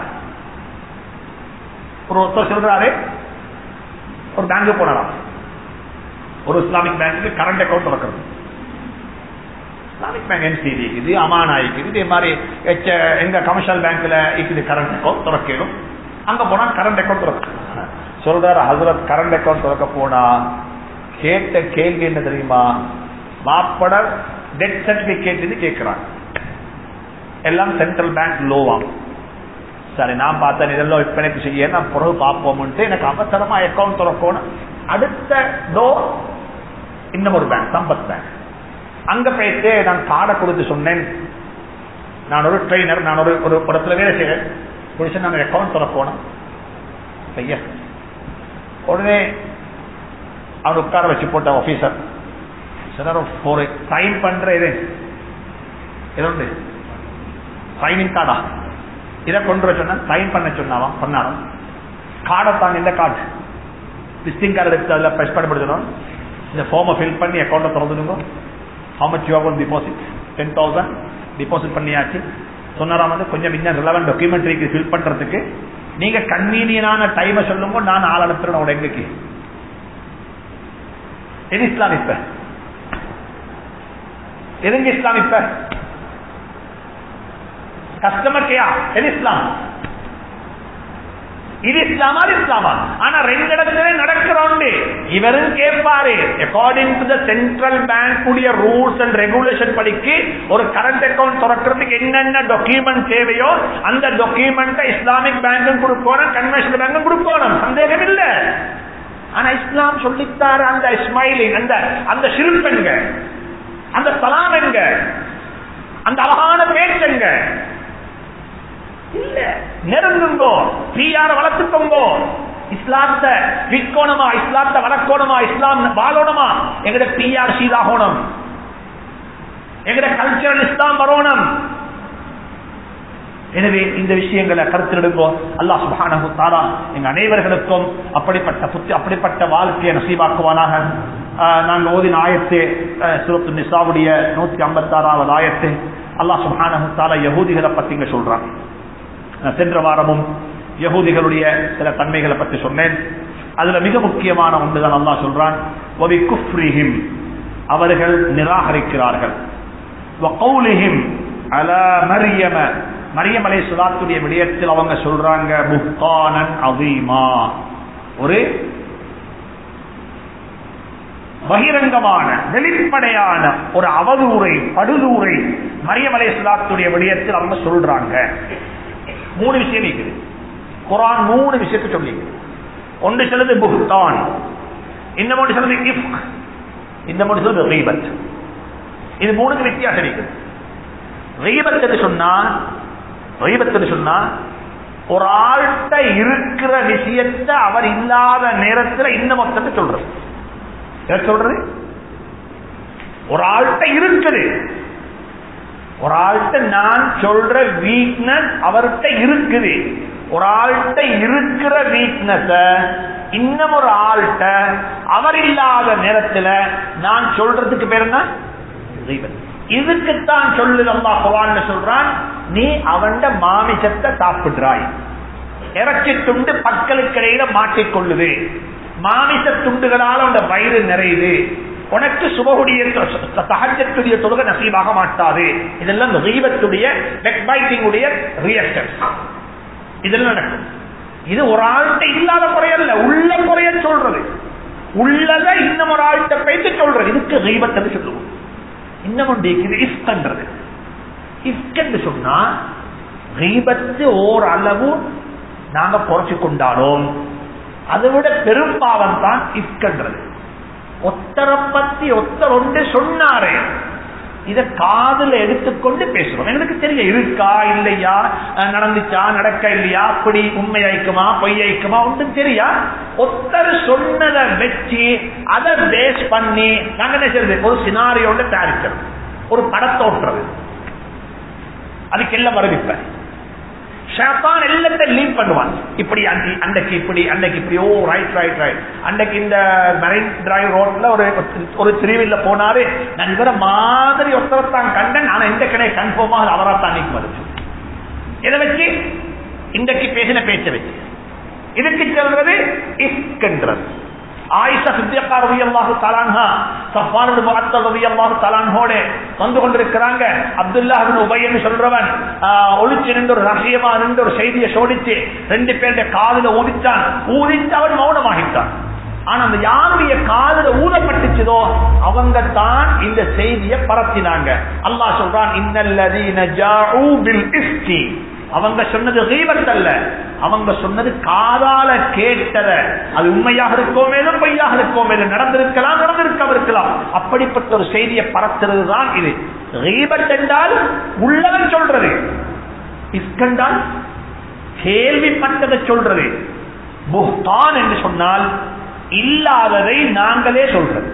ஒரு ஒருத்தர் சொல்றாரு ஒரு பேங்க் போனலாம் ஒரு இஸ்லாமிக் பேங்க்கு கரண்ட் அக்கௌண்ட் திறக்கிறது இஸ்லாமிக் பேங்க் என்சிடி இது அமானா இருக்குது இதே மாதிரி எங்க கமர்ஷியல் பேங்க்ல இருக்குது கரண்ட் அக்கௌண்ட் திறக்கணும் அங்க போனா கரண்ட் அக்கௌண்ட் திறக்க சொல்றாரு ஹசரத் கரண்ட் அக்கௌண்ட் திறக்க போனா கேட்ட கேள்வி என்ன தெரியுமா மாப்பட டெட் சர்டிபிகேட் கேட்கிறாங்க எல்லாம் சென்ட்ரல் பேங்க் லோவாம் சரி நான் பார்த்தேன் இதெல்லாம் விற்பனைக்கு செய்ய நான் பிறகு பார்ப்போம்ட்டு எனக்கு அவசரமா அக்கௌண்ட் திறக்கணும் அடுத்த டோ இன்னும் ஒரு பேங்க் சம்பத் பேங்க் அங்க போயிட்டு நான் கார்டை கொடுத்து சொன்னேன் நான் ஒரு ட்ரெயினர் நான் ஒரு ஒரு இடத்துல வேலை செய்யறேன் பிடிச்சு நான் அக்கௌண்ட் திறக்கணும் ஐயா உடனே அவன் உட்கார வச்சு போட்ட ஆபீசர் சார் ஒரு சைன் பண்ற இது இது உண்டு சைனிங் கார்டா இதை கொண்டு வர சொன்னா சைன் பண்ண சொன்னாவாம் பண்ணாலும் கார்டை தாங்க இந்த கார்டு விசிட்டிங் கார்டு எடுத்து அதில் ப்ரெஸ் பண்ணப்படுத்தணும் இந்த ஃபார்மை ஃபில் பண்ணி அக்கௌண்ட்டை திறந்துடுங்க how much you have deposit ten thousand deposit பண்ணியாச்சு சொன்னாராம் வந்து கொஞ்சம் இன்னும் ரிலவெண்ட் டாக்குமெண்ட்ரிக்கு ஃபில் பண்றதுக்கு நீங்க கன்வீனியனான டைமை சொல்லுங்க நான் ஆள் அனுப்புறேன் உங்களோட எங்களுக்கு எது இஸ்லாம் இப்ப எதுங்க இஸ்லாம் இப்ப கஸ்டமர் கேயா எது இஸ்லாம் இது இஸ்லாமா இஸ்லாமா ஆனா ரெண்டு இடத்துல நடக்கிறோண்டு இவரும் கேட்பாரு according to the central bank உடைய ரூல்ஸ் அண்ட் ரெகுலேஷன் படிக்கு ஒரு கரண்ட் அக்கௌண்ட் திறக்கிறதுக்கு என்னென்ன டாக்குமெண்ட் தேவையோ அந்த டாக்குமெண்ட் இஸ்லாமிக் பேங்கும் கொடுக்கணும் கன்வென்ஷனல் பேங்கும் கொடுக்கணும் சந்தேகம் இல்ல ஆனா இஸ்லாம் சொல்லித்தாரு அந்த ஸ்மைலிங் அந்த அந்த சிரிப்பெங்க அந்த சலாம் எங்க அந்த அழகான பேச்சுங்க இல்ல நெருங்குங்கோ பிஆர வளர்த்துக்கோங்கோ இஸ்லாத்த விற்கோணமா இஸ்லாத்த வளர்க்கோணுமா இஸ்லாம் வாழணுமா எங்கட பிஆர் சீதாகோணம் எங்கட கல்ச்சரல் இஸ்லாம் வரணும் எனவே இந்த விஷயங்களை கருத்திடுங்கோ அல்லா சுபானு தாரா எங்க அனைவர்களுக்கும் அப்படிப்பட்ட புத்தி அப்படிப்பட்ட வாழ்க்கையை நசீவாக்குவானாக நாங்க ஓதின ஆயத்து சுரத்து நிசாவுடைய நூத்தி ஐம்பத்தி ஆறாவது ஆயத்து அல்லா சுபானு தாரா யகூதிகளை பத்தி இங்க சொல்றான் சென்ற வாரமும் யகூதிகளுடைய சில தன்மைகளை பற்றி சொன்னேன் அதுல மிக முக்கியமான ஒன்றுதான் அல்லா சொல்றான் அவர்கள் நிராகரிக்கிறார்கள் மரியம மரியம் அலை சுலாத்துடைய விடயத்தில் அவங்க சொல்றாங்க புக்கானன் அவீமா ஒரு பகிரங்கமான வெளிப்படையான ஒரு அவதூரை படுதூரை மரியம் அலை சுலாத்துடைய விடயத்தில் அவங்க சொல்றாங்க மூணு விஷயம் இருக்குது குரான் மூணு விஷயத்தை சொல்லி ஒன்று சொல்லுது புக்தான் இன்னொன்று சொல்லுது இஃப் இன்னொன்று சொல்லுது ரீபத் இது மூணுக்கு வித்தியாசம் இருக்குது ரீபத்து சொன்னா ரீபத்து சொன்னா ஒரு ஆள்கிட்ட இருக்கிற விஷயத்தை அவர் இல்லாத நேரத்தில் இன்னும் மொத்தத்தை சொல்றது என்ன சொல்றது ஒரு ஆள்கிட்ட இருக்குது ஒரு ஆள்கிட்ட நான் சொல்ற வீக்னஸ் அவர்கிட்ட இருக்குது ஒரு ஆள்கிட்ட இருக்கிற வீக்னஸ இன்னும் ஒரு ஆள்கிட்ட அவர் இல்லாத நேரத்துல நான் சொல்றதுக்கு பேர் என்ன ghibat. இதுக்குத்தான் சொல்லுது அல்லா குரான் சொல்றான் நீ அவன் மாமிசத்தை சாப்பிடுறாய் இறைச்சி துண்டு பற்களுக்கு இடையில மாட்டிக்கொள்ளுது மாமிச துண்டுகளால் உன் வயிறு நிறையுது உனக்கு சுபகுடைய சகஜத்துடைய தொழுகை நசீவாக மாட்டாது இதெல்லாம் ரீபத்துடைய உடைய ரியாக்ஷன் இதெல்லாம் நடக்கும் இது ஒரு ஆள்கிட்ட இல்லாத குறையல்ல உள்ள குறைய சொல்றது உள்ளத இன்னும் ஒரு ஆள்கிட்ட பேச்சு சொல்றது இதுக்கு ரீபத்து சொல்லுவோம் இன்னும் ஒன்று இது இஃப்கன்றது இஃப்கன்னு சொன்னா ரீபத்து ஓர் அளவு நாங்க குறைச்சு கொண்டாலும் அதை விட பெரும்பாவம் தான் இஃப்கன்றது ஒத்தரை பத்தி ஒத்தர் ஒன்று சொன்னாரே இத காதுல எடுத்துக்கொண்டு பேசுறோம் எங்களுக்கு தெரிய இருக்கா இல்லையா அஹ் நடந்துச்சா நடக்க இல்லையா அப்படி உண்மை ஐக்குமா பொய் ஐக்குமா ஒன்றும் தெரியா ஒத்தர் சொன்னதை வச்சு அதை பேஸ் பண்ணி நாங்க என்ன செய்யறது ஒரு சினாரியோட தயாரிக்கிறது ஒரு படத்தை ஓட்டுறது அதுக்கு எல்லாம் வருவிப்பேன் ஷாத்தான் எல்லாத்தையும் லீட் பண்ணுவான் இப்படி அன்றைக்கு அன்றைக்கு இப்படி அன்றைக்கு இப்படி ஓ ரைட் ரைட் ரைட் அன்றைக்கு இந்த மெரைன் டிரைவ் ரோட்ல ஒரு ஒரு திருவில்ல போனாரு நான் இவர மாதிரி ஒருத்தரத்தான் கண்டேன் நான் எந்த கடை கன்ஃபார்மா அது அவராத்தான் நீக்கு வருது இதை வச்சு இன்றைக்கு பேசின பேச்சை வச்சு இதுக்கு சொல்றது இஸ்கன்றது ஆயிஷா சித்தியக்கா ரவி அல்லாஹு தலான்ஹா சஃபானு முகத்தல் ரவி அல்லாஹு தலான்ஹோடு வந்து கொண்டிருக்கிறாங்க அப்துல்லா உபயன்னு சொல்றவன் ஒளிச்சு நின்று ஒரு ரகசியமா நின்று ஒரு செய்தியை சோடிச்சு ரெண்டு பேருடைய காதுல ஊதிச்சான் ஊதிச்சு அவன் மௌனமாகிட்டான் ஆனா அந்த யாருடைய காதுல ஊதப்பட்டுச்சதோ அவங்க தான் இந்த செய்தியை பரத்தினாங்க அல்லாஹ் சொல்றான் இன்னல்லதீன ஜாஊ பில் இஃப்கி அவங்க சொன்னது ரீபத் அல்ல அவங்க சொன்னது காதால கேட்டத அது உண்மையாக இருக்கோ மேலும் பொய்யாக இருக்கோ மேலும் நடந்திருக்கலாம் நடந்திருக்காம இருக்கலாம் அப்படிப்பட்ட ஒரு செய்தியை பரத்துறது தான் இது ரீபத் என்றால் உள்ளவன் சொல்றது இஸ்கண்டால் கேள்விப்பட்டதை சொல்றது புஹ்தான் என்று சொன்னால் இல்லாததை நாங்களே சொல்றது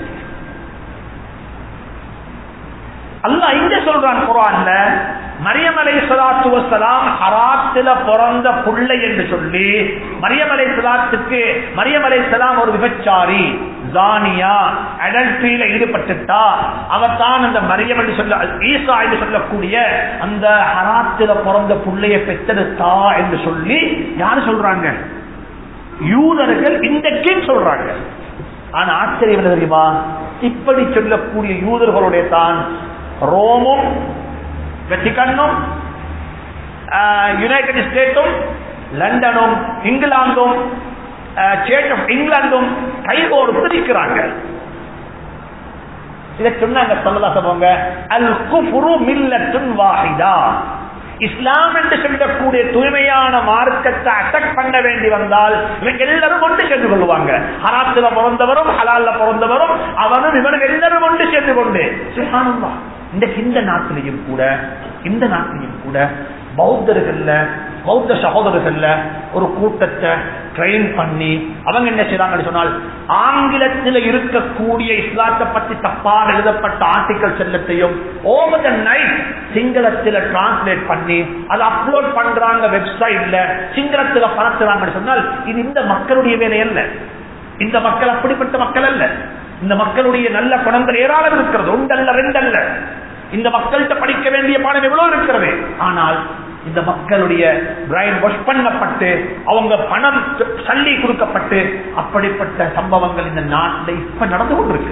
அல்லாஹ் இங்க சொல்றான் குரான்ல மரியமலை சலாத்து வசலாம் ஹராத்தில பிறந்த புள்ளை என்று சொல்லி மரியமலை சலாத்துக்கு மரியமலை சலாம் ஒரு விபச்சாரி ஜானியா அடல்ட்ரியில ஈடுபட்டுட்டா அவத்தான் அந்த மரியம் என்று சொல்ல ஈசா என்று சொல்லக்கூடிய அந்த ஹராத்தில பிறந்த புள்ளைய பெற்றெடுத்தா என்று சொல்லி யாரு சொல்றாங்க யூதர்கள் இன்றைக்கு சொல்றாங்க ஆனா ஆச்சரியம் என்ன தெரியுமா இப்படி சொல்லக்கூடிய யூதர்களுடைய தான் ரோமும் வெட்டிக்கண்ணும் யுனைடெட் ஸ்டேட்டும் லண்டனும் இங்கிலாந்தும் ஸ்டேட் ஆஃப் இங்கிலாந்தும் கைகோர்த்து நிற்கிறாங்க இதை சொன்னாங்க சொல்லதா சொல்லுவாங்க அல் குஃபுரு மில்லத்துன் வாஹிதா இஸ்லாம் என்று சொல்லக்கூடிய தூய்மையான மார்க்கத்தை அட்டாக் பண்ண வேண்டி வந்தால் இவங்க எல்லாரும் ஒன்று சேர்ந்து கொள்வாங்க ஹராத்துல பிறந்தவரும் ஹலால்ல பிறந்தவரும் அவனும் இவனும் எல்லாரும் ஒன்று சேர்ந்து கொண்டு சுகானந்தா இந்த இந்த நாட்டிலையும் கூட இந்த நாட்டிலையும் கூட பௌத்தர்கள்ல பௌத்த சகோதரர்கள்ல ஒரு கூட்டத்தை ட்ரெயின் பண்ணி அவங்க என்ன செய்றாங்கன்னு சொன்னால் ஆங்கிலத்தில் இருக்கக்கூடிய இஸ்லாத்தை பத்தி தப்பாக எழுதப்பட்ட ஆர்டிகல் செல்லத்தையும் ஓவர் த நைட் சிங்களத்தில் டிரான்ஸ்லேட் பண்ணி அதை அப்லோட் பண்றாங்க வெப்சைட்ல சிங்களத்தில் பரத்துறாங்கன்னு சொன்னால் இது இந்த மக்களுடைய வேலை அல்ல இந்த மக்கள் அப்படிப்பட்ட மக்கள் அல்ல இந்த மக்களுடைய நல்ல குணங்கள் ஏராளம் இருக்கிறது ஒன்றல்ல ரெண்டல்ல இந்த மக்கள்கிட்ட படிக்க வேண்டிய பாடம் எவ்வளவு இருக்கிறது ஆனால் இந்த மக்களுடைய பிரைன் வாஷ் பண்ணப்பட்டு அவங்க பணம் சல்லி கொடுக்கப்பட்டு அப்படிப்பட்ட சம்பவங்கள் இந்த நாட்டில் இப்ப நடந்து கொண்டிருக்கு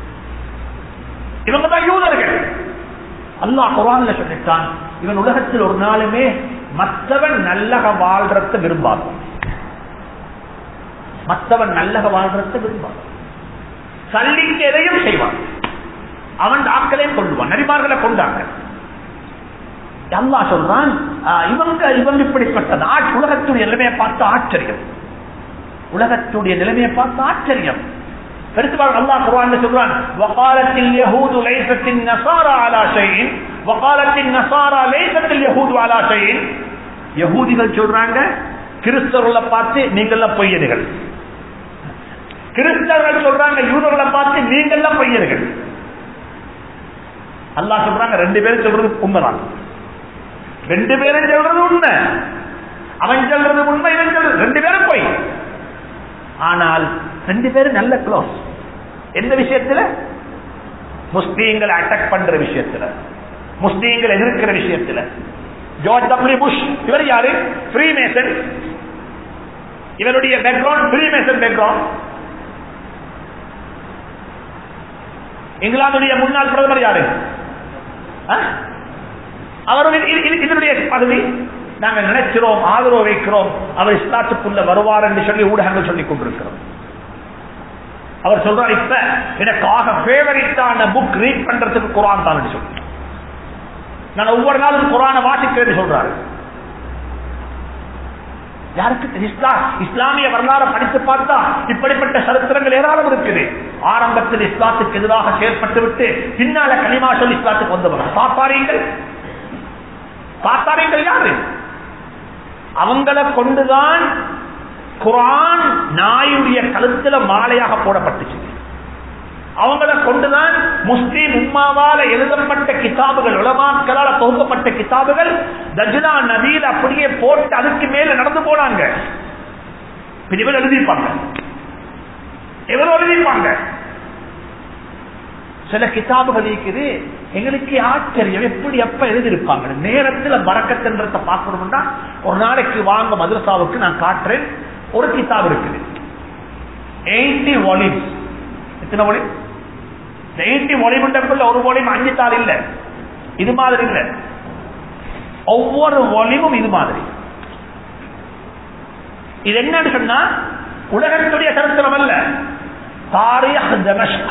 இவங்க தான் யூதர்கள் அல்லாஹ் குரான்ல சொல்லிட்டான் இவன் உலகத்தில் ஒரு நாளுமே மற்றவன் நல்லக வாழ்றத விரும்பாது மற்றவன் நல்லக வாழ்றத விரும்பாது சல்லிக்கு எதையும் செய்வான் அவன் ஆக்களையும் கொள்ளுவான் நரிமார்களை கொண்டாங்க அல்லா சொல்றான் இவங்க இவங்க இப்படிப்பட்ட உலகத்துடைய நிலைமையை பார்த்து ஆச்சரியம் உலகத்துடைய நிலைமையை பார்த்து ஆச்சரியம் பெருசுவாங்க அல்லாஹ் குர்ஆன்ல சொல்றான் வகாலத்தில் யஹூது லைஸத்தின் நஸாரா அலா ஷைஇன் வகாலத்தின் நஸாரா லைஸத்தில் யஹூது அலா ஷைஇன் யஹூதிகள் சொல்றாங்க கிறிஸ்தவர்களை பார்த்து நீங்கெல்லாம் பொய்யர்கள் கிறிஸ்தவர்கள் சொல்றாங்க யூதர்களை பார்த்து நீங்கெல்லாம் பொய்யர்கள் அல்லாஹ் சொல்றாங்க ரெண்டு பேரும் சொல்றது உண்மைதான் ரெண்டு பேரும் சொல்றது உண்மை அவன் சொல்றது உண்மை இவன் சொல்றது ரெண்டு பேரும் போய் ஆனால் ரெண்டு பேரும் நல்ல க்ளோஸ் எந்த விஷயத்துல முஸ்லீம்களை அட்டாக் பண்ற விஷயத்துல முஸ்லீம்கள் எதிர்க்கிற விஷயத்துல ஜார்ஜ் டபிள்யூ புஷ் இவர் யாரு ஃப்ரீ மேசன் இவருடைய பேக்ரவுண்ட் ஃப்ரீ மேசன் பேக்ரவுண்ட் இங்கிலாந்துடைய முன்னாள் பிரதமர் யாரு அவருடைய இதனுடைய பதவி நாங்கள் நினைக்கிறோம் ஆதரவு வைக்கிறோம் அவர் இஸ்லாத்துக்குள்ள வருவார் என்று சொல்லி ஊடகங்கள் சொல்லிக் கொண்டிருக்கிறோம் அவர் சொல்றார் இப்ப எனக்காக ஃபேவரிட்டான புக் ரீட் பண்றதுக்கு குரான் தான் சொல்லி நான் ஒவ்வொரு நாளும் குரானை வாசிக்கிறேன் சொல்றாரு யாருக்கு இஸ்லாம் இஸ்லாமிய வரலாறு படித்து பார்த்தா இப்படிப்பட்ட சரித்திரங்கள் ஏராளம் இருக்குது ஆரம்பத்தில் இஸ்லாத்துக்கு எதிராக செயல்பட்டு விட்டு பின்னால கனிமா சொல்லி இஸ்லாத்துக்கு வந்தவர் பாப்பாரீங்கள் பாப்பாரீங்கள் யாரு அவங்களை கொண்டுதான் குரான் நாயுடைய கழுத்துல மாலையாக போடப்பட்டுச்சு அவங்கள கொண்டுதான் முஸ்லீம் உம்மாவால எழுதப்பட்ட கிதாபுகள் உலமாக்களால் தொகுக்கப்பட்ட கிதாபுகள் தஜ்னா நதியில் அப்படியே போட்டு அதுக்கு மேல நடந்து போனாங்க இவர் எழுதிப்பாங்க எவ்வளவு எழுதிப்பாங்க சில கிதாபுகள் இருக்குது எங்களுக்கு ஆச்சரியம் எப்படி எப்ப எழுதியிருப்பாங்க நேரத்தில் பறக்கத்துன்றத பார்க்கணும்னா ஒரு நாளைக்கு வாங்க மதுரசாவுக்கு நான் காட்டுறேன் ஒரு கிதாப் இருக்குது எயிட்டி வால்யூம்ஸ் எத்தனை வால்யூம் எயிட்டி வால்யூம்ன்றக்குள்ள ஒரு வால்யூம் அஞ்சு தாள் இல்ல இது மாதிரி இல்ல ஒவ்வொரு வால்யூமும் இது மாதிரி இது என்னன்னு சொன்னா உலகத்துடைய சரித்திரம் அல்ல தாரிக் தமஸ்க்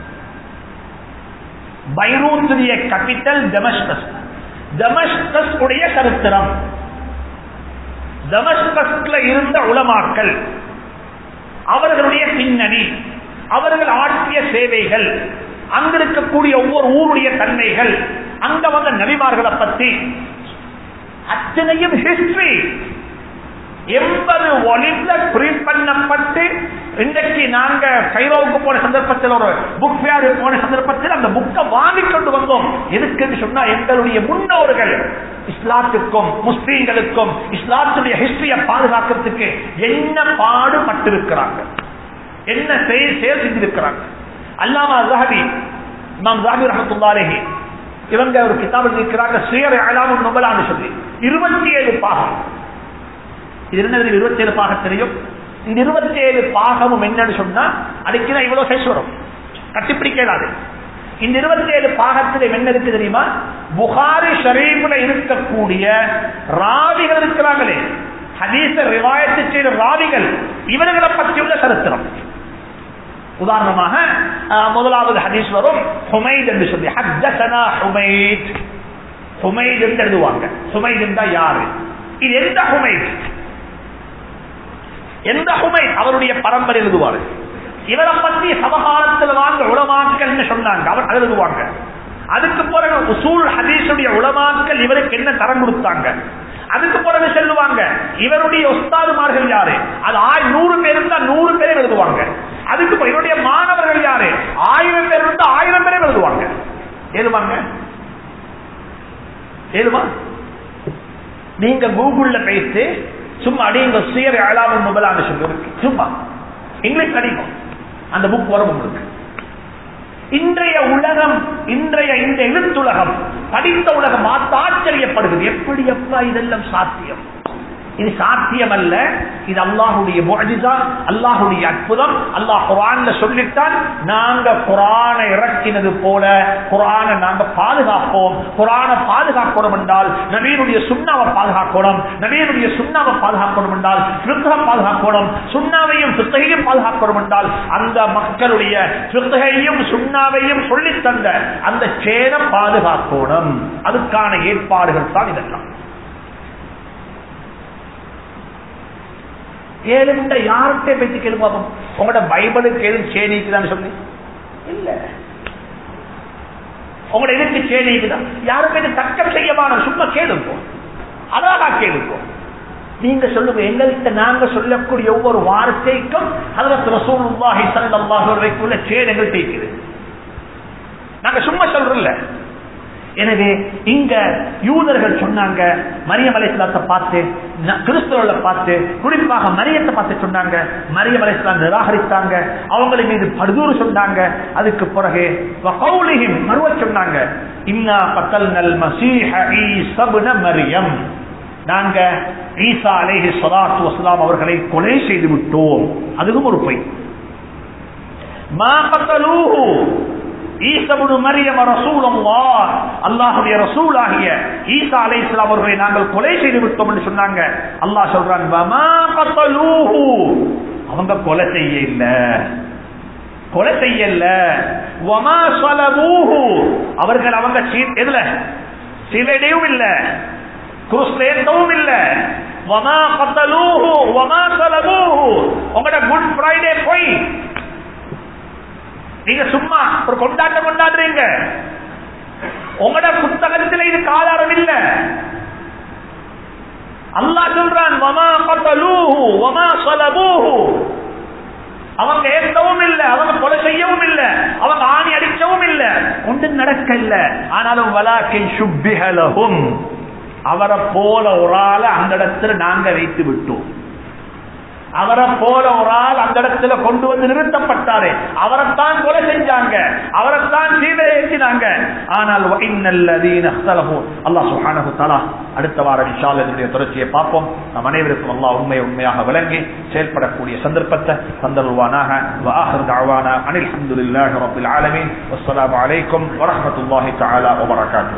பைரூத்துடைய கேபிட்டல் டெமஸ்கஸ் டெமஸ்கஸ் உடைய சரித்திரம் டெமஸ்கஸ்ல இருந்த உலமாக்கள் அவர்களுடைய பின்னணி அவர்கள் ஆற்றிய சேவைகள் அங்க இருக்கக்கூடிய ஒவ்வொரு ஊருடைய தன்மைகள் அங்க வந்த நபிமார்களை பத்தி அத்தனையும் ஹிஸ்டரி எண்பது ஒலிம்ல பிரிண்ட் பண்ணப்பட்டு இன்றைக்கு நாங்க கைரோவுக்கு போன சந்தர்ப்பத்தில் ஒரு புக் ஃபேர் போன சந்தர்ப்பத்தில் அந்த புக்கை வாங்கி கொண்டு வந்தோம் எதுக்குன்னு சொன்னா எங்களுடைய முன்னோர்கள் இஸ்லாத்துக்கும் முஸ்லீம்களுக்கும் இஸ்லாத்துடைய ஹிஸ்டரியை பாதுகாக்கிறதுக்கு என்ன பாடுபட்டிருக்கிறாங்க என்ன செயல் செயல் செஞ்சிருக்கிறாங்க அல்லாமா ஜஹபி இமாம் ஜஹபி ரஹமத்துல்லாலேஹி இவங்க ஒரு கிதாப் இருக்கிறாங்க சுயர் அலாமும் நுபலான்னு சொல்லி இருபத்தி ஏழு பாகம் இது என்ன இருபத்தி ஏழு பாகம் தெரியும் இந்த இருபத்தி ஏழு பாகமும் என்னன்னு சொன்னா அடிக்கிற இவ்வளவு சைஸ் வரும் கட்டிப்பிடிக்காது இந்த இருபத்தி ஏழு பாகத்தில் என்ன இருக்கு தெரியுமா புகாரி ஷரீஃப்ல இருக்கக்கூடிய ராவிகள் இருக்கிறாங்களே ஹதீச ரிவாயத்து செய்த ராவிகள் இவர்களை பற்றியுள்ள சரித்திரம் உதாரணமாக முதலாவது ஹதீஸ் வரும் ஹுமைத் என்று சொல்லி ஹத்தசனா ஹுமைத் ஹுமைத் என்று எழுதுவாங்க ஹுமைத் என்றா யாரு இது எந்த ஹுமைத் எந்த ஹுமைத் அவருடைய பரம்பரை எழுதுவாரு இவரை பத்தி சமகாலத்தில் வாங்க உளமாக்கல் சொன்னாங்க அவர் எழுதுவாங்க அதுக்கு பிறகு உசூல் ஹதீஸுடைய உளமாக்கல் இவருக்கு என்ன தரம் கொடுத்தாங்க அதுக்கு பிறகு செல்லுவாங்க இவருடைய ஒஸ்தாதுமார்கள் யாரு அது நூறு பேர் இருந்தா நூறு பேர் எழுதுவாங்க அதுக்கு இவருடைய மாணவர்கள் யாரு ஆயிரம் பேர் இருந்தா ஆயிரம் பேரே எழுதுவாங்க எழுதுவாங்க எழுதுவா நீங்க கூகுள்ல பேசி சும்மா அடிங்க சுயர் ஏழாவது முதலான சொல்லி சும்மா இங்கிலீஷ் அடிக்கும் அந்த புக் வரும் உங்களுக்கு இன்றைய உலகம் இன்றைய இந்த எழுத்துலகம் படித்த உலகம் மாத்த ஆச்சரியப்படுகிறது எப்படி எப்பா இதெல்லாம் சாத்தியம் இது சாத்தியம் அல்ல இது அல்லாஹுடைய முஜிசா அல்லாஹுடைய அற்புதம் அல்லாஹ் குரான்ல சொல்லிட்டான் நாங்க குரானை இறக்கினது போல குரானை நாங்க பாதுகாப்போம் குரானை பாதுகாக்கணும் என்றால் நவீனுடைய சுண்ணாவை பாதுகாக்கணும் நவீனுடைய சுண்ணாவை பாதுகாக்கணும் என்றால் சுத்தகம் பாதுகாக்கணும் சுண்ணாவையும் சுத்தகையும் பாதுகாக்கணும் என்றால் அந்த மக்களுடைய சுத்தகையும் சுண்ணாவையும் சொல்லி தந்த அந்த சேர பாதுகாக்கணும் அதுக்கான ஏற்பாடுகள் தான் இதெல்லாம் ஏழுண்ட யார்கிட்ட பேச்சு கேளு பார்ப்போம் உங்களோட பைபிளுக்கு எதுவும் சேனிக்குதான்னு சொல்லி இல்ல உங்களோட இதுக்கு சேனிக்குதான் யாரும் இது தக்கம் செய்யமான சும்மா கேளுப்போம் அழகா கேளுப்போம் நீங்க சொல்லுங்க எங்கள்கிட்ட நாங்க சொல்லக்கூடிய ஒவ்வொரு வார்த்தைக்கும் அதற்கு ரசூலுல்லாஹி ஸல்லல்லாஹு அலைஹி வஸல்லம் சேன் எங்கள்கிட்ட இருக்குது நாங்க சும்மா சொல்றோம்ல எனவே இங்க யூதர்கள் சொன்னாங்க மரியம் அலைஸ்லாத்தை பார்த்து ந- கிறிஸ்தவர்களை பார்த்து குறிப்பாக மரியத்தை பார்த்து சொன்னாங்க மரியம் அலைஸ்லாம் நிராகரித்தாங்க அவங்களின் மீது படுதூறு சொன்னாங்க அதுக்கு பிறகு வகௌலிஹிம் மறுவ சொன்னாங்க இன்னா பத்தல்னல் மசீஹ ஈஸப்ன மரியம் நாங்க ஈசா அலைஹி ஸலாத்து வஸலாம் அவர்களை கொலை செய்து விட்டோம் அதுவும் ஒரு பொய் மா கத்தலூஹு ஈசபுனு மரியம் ரசூலுல்லாஹ் அல்லாஹ்வுடைய ரசூலாகிய ஈசா அலைஹிஸ்ஸலாம் அவர்களை நாங்கள் கொலை செய்து விட்டோம் என்று சொன்னாங்க அல்லாஹ் சொல்றான் வமா கத்தலூஹு அவங்க கொலை செய்ய இல்ல கொலை செய்யல வமா ஸலபூஹு அவர்கள் அவங்க சீ- எதுல சிலையும் இல்ல குருஸ்லேத்தவும் இல்ல வமா கத்தலூஹு வமா ஸலபூஹு உங்களோட குட் ஃப்ரைடே போய் நீங்க சும்மா ஒரு கொண்டாட்டம் கொண்டாடுறீங்க உங்களோட புத்தகத்தில் இதுக்கு ஆதாரம் இல்ல அல்லாஹ் சொல்றான் வமா கத்தலூஹு வமா ஸலபூஹு அவங்க ஏற்கவும் இல்ல அவங்க கொலை செய்யவும் இல்ல அவங்க ஆணி அடிக்கவும் இல்ல ஒன்றும் நடக்க இல்ல ஆனாலும் வலாக்கை சுப்பிஹலகும் அவரை போல ஒரு ஆளை அந்த இடத்துல நாங்க வைத்து விட்டோம் அவரை போல ஒரு ஆள் அந்த இடத்துல கொண்டு வந்து நிறுத்தப்பட்டாரு அவரைத்தான் கொலை செஞ்சாங்க அவரைத்தான் சீதை ஏற்றினாங்க ஆனால் வஇன்னல்லதீன இஹ்தலஃபு அல்லாஹ் சுப்ஹானஹு தஆலா அடுத்த வாரம் இன்ஷா அல்லாஹ் இதனுடைய தொடர்ச்சியை பார்ப்போம் நம் அனைவருக்கும் அல்லாஹ் உண்மை உண்மையாக விளங்கி செயல்படக்கூடிய சந்தர்ப்பத்தை தந்தருவானாக وآخر دعوانا أن الحمد لله رب العالمين والسلام عليكم ورحمة الله تعالى وبركاته